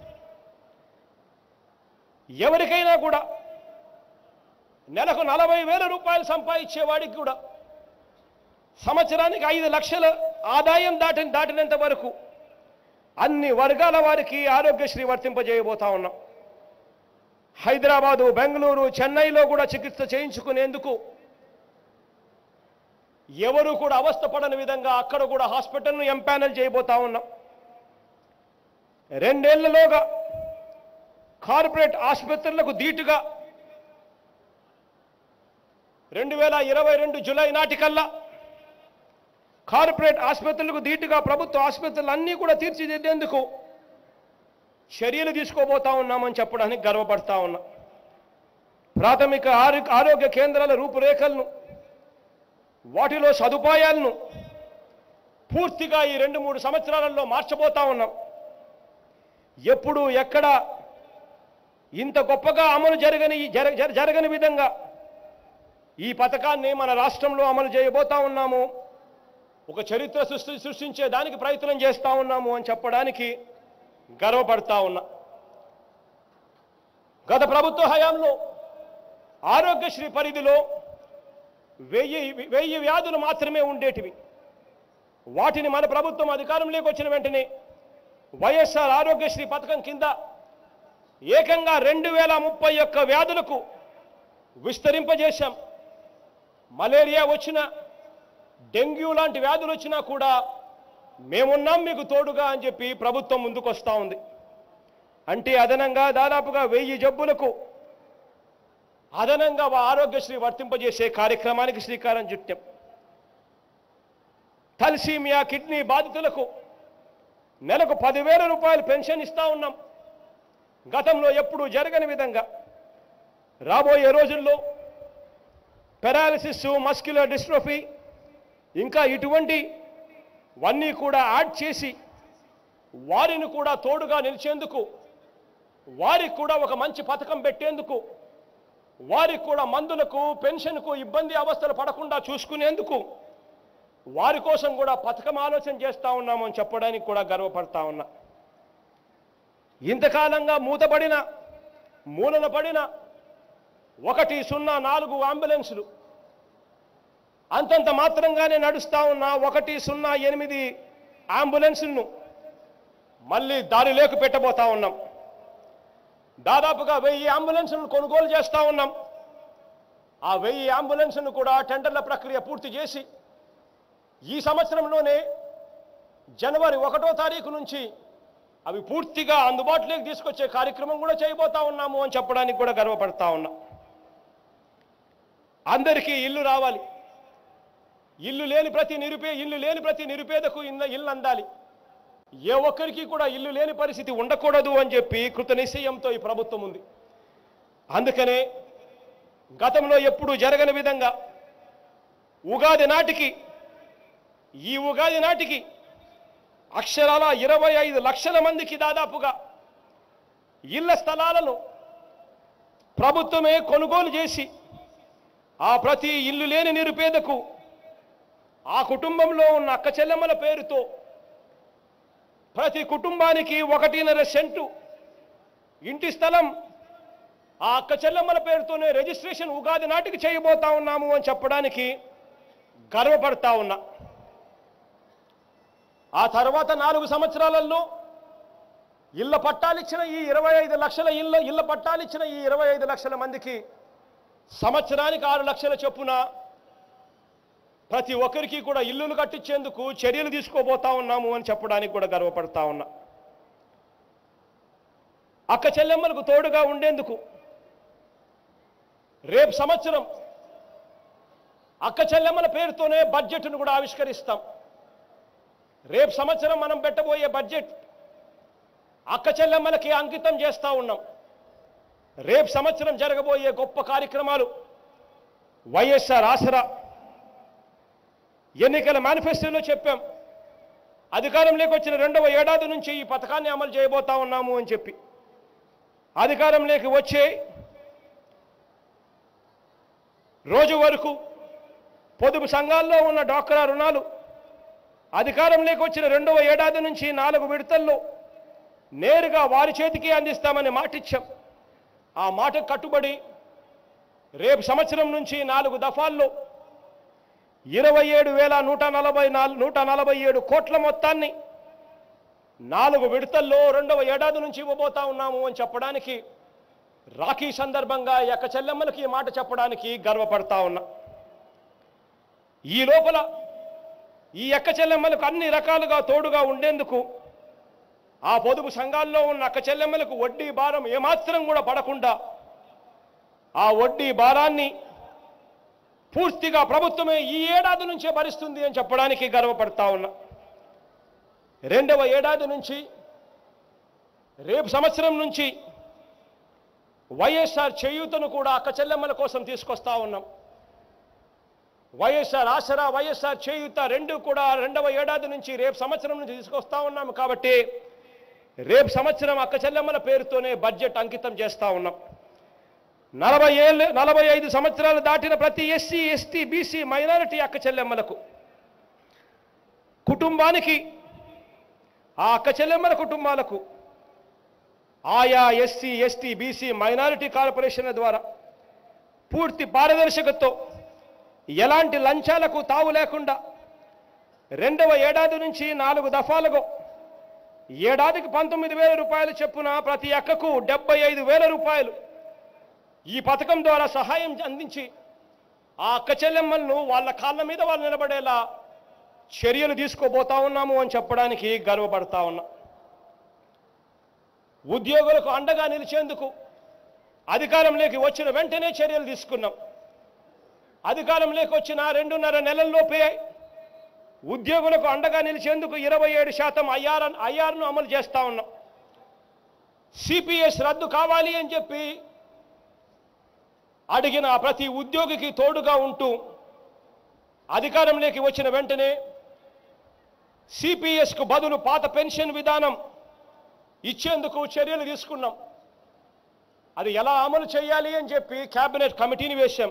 ఎవరికైనా కూడా నెలకు నలభై వేల రూపాయలు సంపాదించే వాడికి కూడా సంవత్సరానికి ఐదు లక్షల ఆదాయం దాటిన దాటినంత వరకు అన్ని వర్గాల వారికి ఆరోగ్యశ్రీ వర్తింపజేయబోతా ఉన్నాం హైదరాబాదు బెంగళూరు చెన్నైలో కూడా చికిత్స చేయించుకునేందుకు ఎవరు కూడా అవస్థపడని విధంగా అక్కడ కూడా హాస్పిటల్ను ఎంపానల్ చేయబోతా ఉన్నాం రెండేళ్లలోగా కార్పొరేట్ ఆసుపత్రులకు ధీటుగా రెండు వేల ఇరవై రెండు జులై నాటికల్లా కార్పొరేట్ ఆసుపత్రులకు ధీటుగా ప్రభుత్వ ఆసుపత్రులు అన్నీ కూడా తీర్చిదిద్దేందుకు చర్యలు తీసుకోబోతా ఉన్నామని చెప్పడానికి గర్వపడతా ఉన్నా ప్రాథమిక ఆరో- ఆరోగ్య కేంద్రాల రూపురేఖలను వాటిలో సదుపాయాలను పూర్తిగా ఈ రెండు మూడు సంవత్సరాలలో మార్చబోతా ఉన్నాం ఎప్పుడు ఎక్కడ ఇంత గొప్పగా అమలు జరగని జర- జర- జరగని విధంగా ఈ పథకాన్ని మన రాష్ట్రంలో అమలు చేయబోతా ఉన్నాము ఒక చరిత్ర సృష్టి సృష్టించే దానికి ప్రయత్నం చేస్తా ఉన్నాము అని చెప్పడానికి గర్వపడతా ఉన్నా గత ప్రభుత్వ హయాంలో ఆరోగ్యశ్రీ పరిధిలో వెయ్యి వెయ్యి వ్యాధులు మాత్రమే ఉండేటివి వాటిని మన ప్రభుత్వం అధికారంలోకి వచ్చిన వెంటనే వైఎస్ఆర్ ఆరోగ్యశ్రీ పథకం కింద ఏకంగా రెండు వేల ముప్పై ఒక్క వ్యాధులకు విస్తరింపజేశాం మలేరియా వచ్చిన డెంగ్యూ లాంటి వ్యాధులు వచ్చినా కూడా మేమున్నాం మీకు తోడుగా అని చెప్పి ప్రభుత్వం ముందుకు వస్తూ ఉంది అంటే అదనంగా దాదాపుగా వెయ్యి జబ్బులకు అదనంగా వా- ఆరోగ్యశ్రీ వర్తింపజేసే కార్యక్రమానికి శ్రీకారం చుట్టాం థల్సీమియా కిడ్నీ బాధితులకు నెలకు పదివేల రూపాయలు పెన్షన్ ఇస్తా ఉన్నాం గతంలో ఎప్పుడూ జరగని విధంగా రాబోయే రోజుల్లో పెరాలసిస్ మస్క్యులర్ డిస్ట్రోఫీ ఇంకా ఇటువంటి వన్నీ కూడా యాడ్ చేసి వారిని కూడా తోడుగా నిలిచేందుకు వారికి కూడా ఒక మంచి పథకం పెట్టేందుకు వారికి కూడా మందులకు పెన్షన్కు ఇబ్బంది అవస్థలు పడకుండా చూసుకునేందుకు వారి కోసం కూడా పథకం ఆలోచన చేస్తా ఉన్నాము అని చెప్పడానికి కూడా గర్వపడతా ఉన్నా ఇంతకాలంగా మూతపడిన మూలన పడిన ఒకటి సున్నా నాలుగు అంబులెన్సులు అంతంత మాత్రంగానే నడుస్తా ఉన్న ఒకటి సున్నా ఎనిమిది అంబులెన్సులను మళ్ళీ దారిలోకి పెట్టబోతా ఉన్నాం దాదాపుగా వెయ్యి అంబులెన్సులను కొనుగోలు చేస్తా ఉన్నాం ఆ వెయ్యి అంబులెన్సులను కూడా టెండర్ల ప్రక్రియ పూర్తి చేసి ఈ సంవత్సరంలోనే జనవరి ఒకటో తారీఖు నుంచి అవి పూర్తిగా అందుబాటులోకి తీసుకొచ్చే కార్యక్రమం కూడా చేయబోతా ఉన్నాము అని చెప్పడానికి కూడా గర్వపడతా ఉన్నా అందరికీ ఇల్లు రావాలి ఇల్లు లేని ప్రతి నిరుపే ఇల్లు లేని ప్రతి నిరుపేదకు ఇన్న ఇల్లు అందాలి ఏ ఒక్కరికి కూడా ఇల్లు లేని పరిస్థితి ఉండకూడదు అని చెప్పి కృత నిశ్చయంతో ఈ ప్రభుత్వం ఉంది అందుకనే గతంలో ఎప్పుడూ జరగని విధంగా ఉగాది నాటికి ఈ ఉగాది నాటికి అక్షరాల ఇరవై ఐదు లక్షల మందికి దాదాపుగా ఇళ్ల స్థలాలను ప్రభుత్వమే కొనుగోలు చేసి ఆ ప్రతి ఇల్లు లేని నిరుపేదకు ఆ కుటుంబంలో ఉన్న అక్క చెల్లెమ్మల పేరుతో ప్రతి కుటుంబానికి ఒకటిన్నర సెంటు ఇంటి స్థలం ఆ అక్క చెల్లెమ్మల పేరుతోనే రిజిస్ట్రేషన్ ఉగాది నాటికి చేయబోతా ఉన్నాము అని చెప్పడానికి గర్వపడతా ఉన్నా ఆ తర్వాత నాలుగు సంవత్సరాలలో ఇళ్ల పట్టాలిచ్చిన ఈ ఇరవై ఐదు లక్షల ఇళ్ళ ఇళ్ల పట్టాలిచ్చిన ఈ ఇరవై ఐదు లక్షల మందికి సంవత్సరానికి ఆరు లక్షల చొప్పున ప్రతి ఒక్కరికి కూడా ఇల్లులు కట్టించేందుకు చర్యలు తీసుకోబోతా ఉన్నాము అని చెప్పడానికి కూడా గర్వపడతా ఉన్నా అక్క చెల్లెమ్మలకు తోడుగా ఉండేందుకు రేపు సంవత్సరం అక్క చెల్లెమ్మల పేరుతోనే బడ్జెట్ను కూడా ఆవిష్కరిస్తాం రేపు సంవత్సరం మనం పెట్టబోయే బడ్జెట్ అక్క చెల్లెమ్మలకి అంకితం చేస్తా ఉన్నాం రేపు సంవత్సరం జరగబోయే గొప్ప కార్యక్రమాలు వైఎస్ఆర్ ఆసరా ఎన్నికల మేనిఫెస్టోలో చెప్పాం అధికారంలోకి వచ్చిన రెండవ ఏడాది నుంచి ఈ పథకాన్ని అమలు చేయబోతా ఉన్నాము అని చెప్పి అధికారంలోకి వచ్చే రోజు వరకు పొదుపు సంఘాల్లో ఉన్న డాక్రా రుణాలు అధికారంలోకి వచ్చిన రెండవ ఏడాది నుంచి నాలుగు విడతల్లో నేరుగా వారి చేతికి అందిస్తామని మాటిచ్చాం ఆ మాటకు కట్టుబడి రేపు సంవత్సరం నుంచి నాలుగు దఫాల్లో ఇరవై ఏడు వేల నూట నలభై నాలుగు నూట నలభై ఏడు కోట్ల మొత్తాన్ని నాలుగు విడతల్లో రెండవ ఏడాది నుంచి ఇవ్వబోతా ఉన్నాము అని చెప్పడానికి రాఖీ సందర్భంగా ఈ యొక్క చెల్లెమ్మలకి ఈ మాట చెప్పడానికి గర్వపడతా ఉన్నా ఈ లోపల ఈ అక్క చెల్లెమ్మలకు అన్ని రకాలుగా తోడుగా ఉండేందుకు ఆ పొదుపు సంఘాల్లో ఉన్న అక్క చెల్లెమ్మలకు వడ్డీ భారం ఏమాత్రం కూడా పడకుండా ఆ వడ్డీ భారాన్ని పూర్తిగా ప్రభుత్వమే ఈ ఏడాది నుంచే భరిస్తుంది అని చెప్పడానికి గర్వపడతా ఉన్నా రెండవ ఏడాది నుంచి రేపు సంవత్సరం నుంచి వైఎస్ఆర్ చేయూతను కూడా అక్క చెల్లెమ్మల కోసం తీసుకొస్తా ఉన్నాం వైఎస్ఆర్ ఆసరా వైఎస్ఆర్ చేయూత రెండు కూడా రెండవ ఏడాది నుంచి రేపు సంవత్సరం నుంచి తీసుకొస్తా ఉన్నాము కాబట్టి రేపు సంవత్సరం అక్క చెల్లెమ్మల పేరుతోనే బడ్జెట్ అంకితం చేస్తా ఉన్నాం నలభై ఏళ్ళు నలభై ఐదు సంవత్సరాలు దాటిన ప్రతి ఎస్సీ ఎస్టీ బీసీ మైనారిటీ అక్క చెల్లెమ్మలకు కుటుంబానికి ఆ అక్క చెల్లెమ్మల కుటుంబాలకు ఆయా ఎస్సీ ఎస్టీ బీసీ మైనారిటీ కార్పొరేషన్ల ద్వారా పూర్తి పారదర్శకతతో ఎలాంటి లంచాలకు తావు లేకుండా రెండవ ఏడాది నుంచి నాలుగు దఫాలుగా ఏడాదికి పంతొమ్మిది వేల రూపాయలు చెప్పున ప్రతి అక్కకు డెబ్బై ఐదు వేల రూపాయలు ఈ పథకం ద్వారా సహాయం అందించి ఆ అక్క చెల్లెమ్మలను వాళ్ళ కాళ్ళ మీద వాళ్ళు నిలబడేలా చర్యలు తీసుకోబోతా ఉన్నాము అని చెప్పడానికి గర్వపడతా ఉన్నా ఉద్యోగులకు అండగా నిలిచేందుకు అధికారంలోకి వచ్చిన వెంటనే చర్యలు తీసుకున్నాం అధికారంలోకి వచ్చిన రెండున్నర నెలల్లోపే ఉద్యోగులకు అండగా నిలిచేందుకు ఇరవై ఏడు శాతం ఐఆర్ ఐఆర్ను అమలు చేస్తా ఉన్నాం సిపిఎస్ రద్దు కావాలి అని చెప్పి అడిగిన ప్రతి ఉద్యోగికి తోడుగా ఉంటూ అధికారంలోకి వచ్చిన వెంటనే సిపిఎస్కు బదులు పాత పెన్షన్ విధానం ఇచ్చేందుకు చర్యలు తీసుకున్నాం అది ఎలా అమలు చేయాలి అని చెప్పి కేబినెట్ కమిటీని వేశాం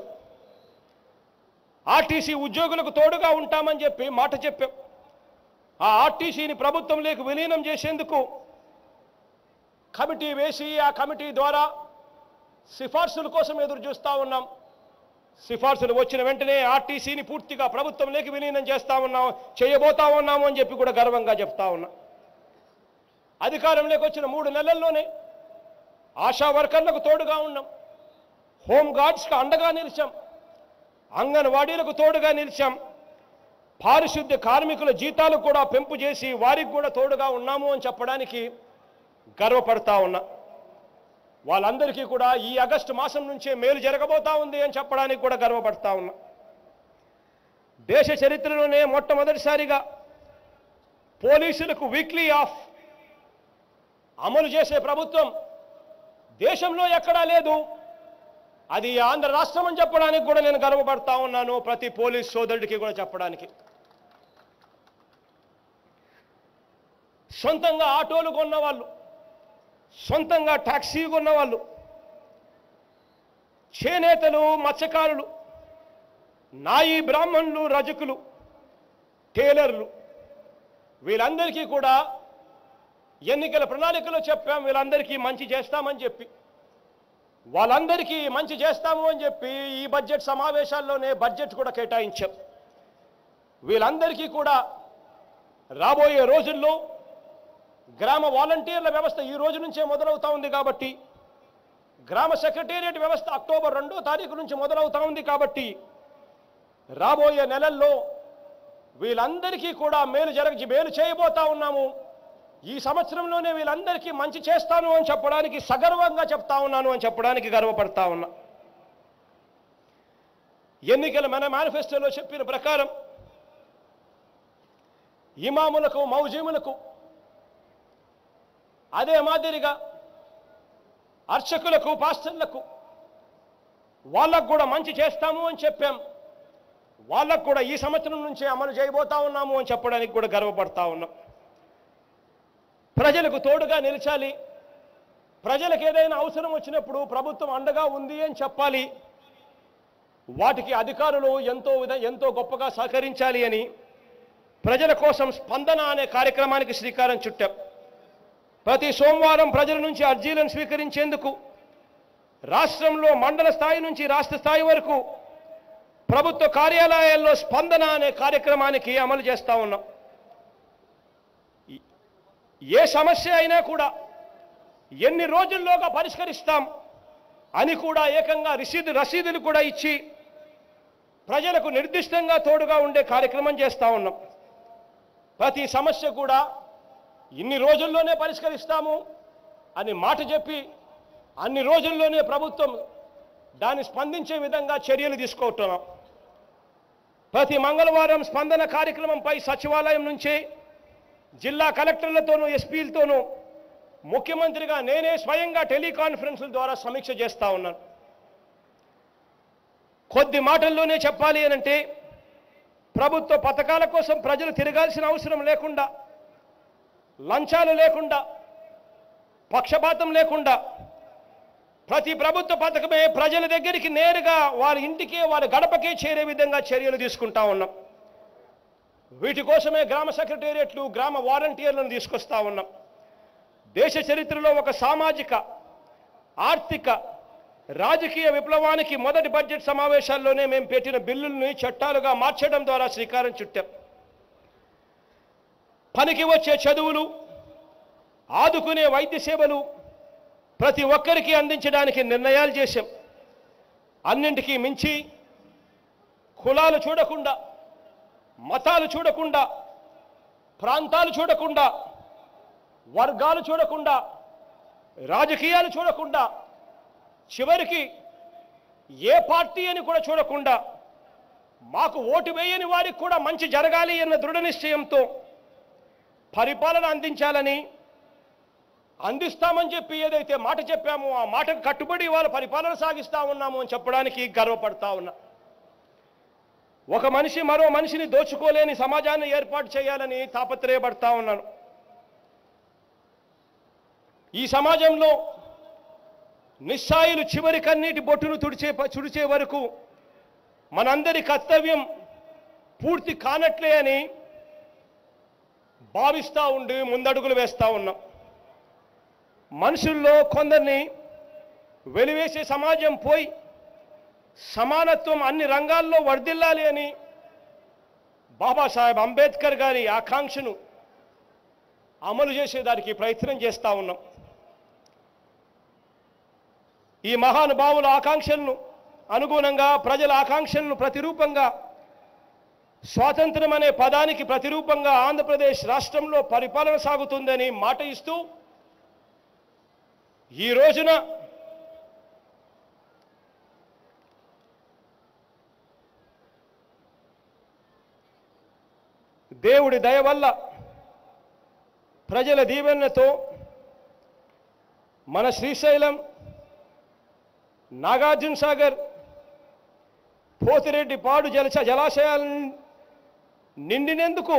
ఆర్టీసీ ఉద్యోగులకు తోడుగా ఉంటామని చెప్పి మాట చెప్పాం ఆ ఆర్టీసీని ప్రభుత్వంలోకి విలీనం చేసేందుకు కమిటీ వేసి ఆ కమిటీ ద్వారా సిఫార్సుల కోసం ఎదురు చూస్తూ ఉన్నాం సిఫార్సులు వచ్చిన వెంటనే ఆర్టీసీని పూర్తిగా ప్రభుత్వంలోకి విలీనం చేస్తా ఉన్నాం చేయబోతా ఉన్నాము అని చెప్పి కూడా గర్వంగా చెప్తా ఉన్నా అధికారంలోకి వచ్చిన మూడు నెలల్లోనే ఆశా వర్కర్లకు తోడుగా ఉన్నాం హోమ్ గార్డ్స్కి అండగా నిలిచాం అంగన్వాడీలకు తోడుగా నిలిచాం పారిశుద్ధ్య కార్మికుల జీతాలు కూడా పెంపు చేసి వారికి కూడా తోడుగా ఉన్నాము అని చెప్పడానికి గర్వపడతా ఉన్నా వాళ్ళందరికీ కూడా ఈ ఆగస్టు మాసం నుంచే మేలు జరగబోతా ఉంది అని చెప్పడానికి కూడా గర్వపడతా ఉన్నా దేశ చరిత్రలోనే మొట్టమొదటిసారిగా పోలీసులకు వీక్లీ ఆఫ్ అమలు చేసే ప్రభుత్వం దేశంలో ఎక్కడా లేదు అది ఆంధ్ర రాష్ట్రం అని చెప్పడానికి కూడా నేను గర్వపడతా ఉన్నాను ప్రతి పోలీస్ సోదరుడికి కూడా చెప్పడానికి సొంతంగా ఆటోలు కొన్న వాళ్ళు సొంతంగా టాక్సీ కొన్న వాళ్ళు చేనేతలు మత్స్యకారులు నాయి బ్రాహ్మణులు రజకులు టేలర్లు వీళ్ళందరికీ కూడా ఎన్నికల ప్రణాళికలో చెప్పాం వీళ్ళందరికీ మంచి చేస్తామని చెప్పి వాళ్ళందరికీ మంచి చేస్తాము అని చెప్పి ఈ బడ్జెట్ సమావేశాల్లోనే బడ్జెట్ కూడా కేటాయించాం వీళ్ళందరికీ కూడా రాబోయే రోజుల్లో గ్రామ వాలంటీర్ల వ్యవస్థ ఈ రోజు నుంచే మొదలవుతా ఉంది కాబట్టి గ్రామ సెక్రటేరియట్ వ్యవస్థ అక్టోబర్ రెండో తారీఖు నుంచి మొదలవుతా ఉంది కాబట్టి రాబోయే నెలల్లో వీళ్ళందరికీ కూడా మేలు జరగ మేలు చేయబోతా ఉన్నాము ఈ సంవత్సరంలోనే వీళ్ళందరికీ మంచి చేస్తాను అని చెప్పడానికి సగర్వంగా చెప్తా ఉన్నాను అని చెప్పడానికి గర్వపడతా ఉన్నా ఎన్నికల మన మేనిఫెస్టోలో చెప్పిన ప్రకారం ఇమాములకు మౌజీములకు అదే మాదిరిగా అర్చకులకు పాస్టర్లకు వాళ్ళకు కూడా మంచి చేస్తాము అని చెప్పాం వాళ్ళకు కూడా ఈ సంవత్సరం నుంచే అమలు చేయబోతా ఉన్నాము అని చెప్పడానికి కూడా గర్వపడతా ఉన్నాం ప్రజలకు తోడుగా నిలిచాలి ప్రజలకు ఏదైనా అవసరం వచ్చినప్పుడు ప్రభుత్వం అండగా ఉంది అని చెప్పాలి వాటికి అధికారులు ఎంతో విధ ఎంతో గొప్పగా సహకరించాలి అని ప్రజల కోసం స్పందన అనే కార్యక్రమానికి శ్రీకారం చుట్టాం ప్రతి సోమవారం ప్రజల నుంచి అర్జీలను స్వీకరించేందుకు రాష్ట్రంలో మండల స్థాయి నుంచి రాష్ట్ర స్థాయి వరకు ప్రభుత్వ కార్యాలయాల్లో స్పందన అనే కార్యక్రమానికి అమలు చేస్తా ఉన్నాం ఏ సమస్య అయినా కూడా ఎన్ని రోజుల్లోగా పరిష్కరిస్తాం అని కూడా ఏకంగా రసీదు రసీదులు కూడా ఇచ్చి ప్రజలకు నిర్దిష్టంగా తోడుగా ఉండే కార్యక్రమం చేస్తా ఉన్నాం ప్రతి సమస్య కూడా ఇన్ని రోజుల్లోనే పరిష్కరిస్తాము అని మాట చెప్పి అన్ని రోజుల్లోనే ప్రభుత్వం దాన్ని స్పందించే విధంగా చర్యలు తీసుకుంటున్నాం ప్రతి మంగళవారం స్పందన కార్యక్రమంపై సచివాలయం నుంచి జిల్లా కలెక్టర్లతోనూ ఎస్పీలతోనూ ముఖ్యమంత్రిగా నేనే స్వయంగా టెలికాన్ఫరెన్సుల ద్వారా సమీక్ష చేస్తా ఉన్నాను కొద్ది మాటల్లోనే చెప్పాలి అనంటే ప్రభుత్వ పథకాల కోసం ప్రజలు తిరగాల్సిన అవసరం లేకుండా లంచాలు లేకుండా పక్షపాతం లేకుండా ప్రతి ప్రభుత్వ పథకమే ప్రజల దగ్గరికి నేరుగా వారి ఇంటికే వారి గడపకే చేరే విధంగా చర్యలు తీసుకుంటా ఉన్నాం వీటి కోసమే గ్రామ సెక్రటేరియట్లు గ్రామ వాలంటీర్లను తీసుకొస్తా ఉన్నాం దేశ చరిత్రలో ఒక సామాజిక ఆర్థిక రాజకీయ విప్లవానికి మొదటి బడ్జెట్ సమావేశాల్లోనే మేము పెట్టిన బిల్లుల్ని చట్టాలుగా మార్చడం ద్వారా శ్రీకారం చుట్టాం పనికి వచ్చే చదువులు ఆదుకునే వైద్య సేవలు ప్రతి ఒక్కరికి అందించడానికి నిర్ణయాలు చేశాం అన్నింటికీ మించి కులాలు చూడకుండా మతాలు చూడకుండా ప్రాంతాలు చూడకుండా వర్గాలు చూడకుండా రాజకీయాలు చూడకుండా చివరికి ఏ పార్టీ అని కూడా చూడకుండా మాకు ఓటు వేయని వారికి కూడా మంచి జరగాలి అన్న దృఢ నిశ్చయంతో పరిపాలన అందించాలని అందిస్తామని చెప్పి ఏదైతే మాట చెప్పామో ఆ మాటకు కట్టుబడి ఇవాళ పరిపాలన సాగిస్తా ఉన్నాము అని చెప్పడానికి గర్వపడతా ఉన్నా ఒక మనిషి మరో మనిషిని దోచుకోలేని సమాజాన్ని ఏర్పాటు చేయాలని తాపత్రయపడతా ఉన్నాను ఈ సమాజంలో నిస్సాయిలు చివరి కన్నీటి బొట్టును తుడిచే చుడిచే వరకు మనందరి కర్తవ్యం పూర్తి కానట్లే అని భావిస్తూ ఉండి ముందడుగులు వేస్తూ ఉన్నాం మనుషుల్లో కొందరిని వెలివేసే సమాజం పోయి సమానత్వం అన్ని రంగాల్లో వర్ధిల్లాలి అని బాబాసాహెబ్ అంబేద్కర్ గారి ఆకాంక్షను అమలు చేసేదానికి ప్రయత్నం చేస్తూ ఉన్నాం ఈ మహానుభావుల ఆకాంక్షలను అనుగుణంగా ప్రజల ఆకాంక్షలను ప్రతిరూపంగా స్వాతంత్రం అనే పదానికి ప్రతిరూపంగా ఆంధ్రప్రదేశ్ రాష్ట్రంలో పరిపాలన సాగుతుందని మాట ఇస్తూ ఈ రోజున దేవుడి దయ వల్ల ప్రజల దీవెనతో మన శ్రీశైలం నాగార్జున సాగర్ పోతిరెడ్డి పాడు జలశ జలాశయాలను నిండినందుకు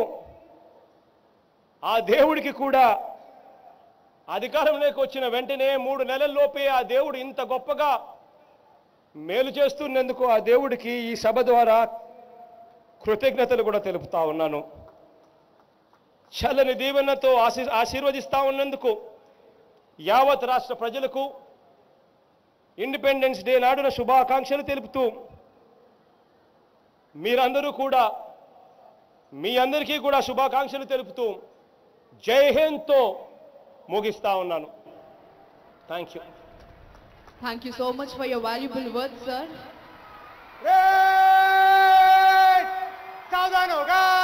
ఆ దేవుడికి కూడా అధికారంలోకి వచ్చిన వెంటనే మూడు నెలల్లోపే ఆ దేవుడు ఇంత గొప్పగా మేలు చేస్తున్నందుకు ఆ దేవుడికి ఈ సభ ద్వారా కృతజ్ఞతలు కూడా తెలుపుతా ఉన్నాను చల్లని దీవెనతో ఆశీ ఆశీర్వదిస్తా ఉన్నందుకు యావత్ రాష్ట్ర ప్రజలకు ఇండిపెండెన్స్ డే నాడున శుభాకాంక్షలు తెలుపుతూ మీరందరూ కూడా మీ అందరికీ కూడా శుభాకాంక్షలు తెలుపుతూ జై హింద్తో ముగిస్తా ఉన్నాను thank you Thank you so much for your valuable words, sir. सावधान होगा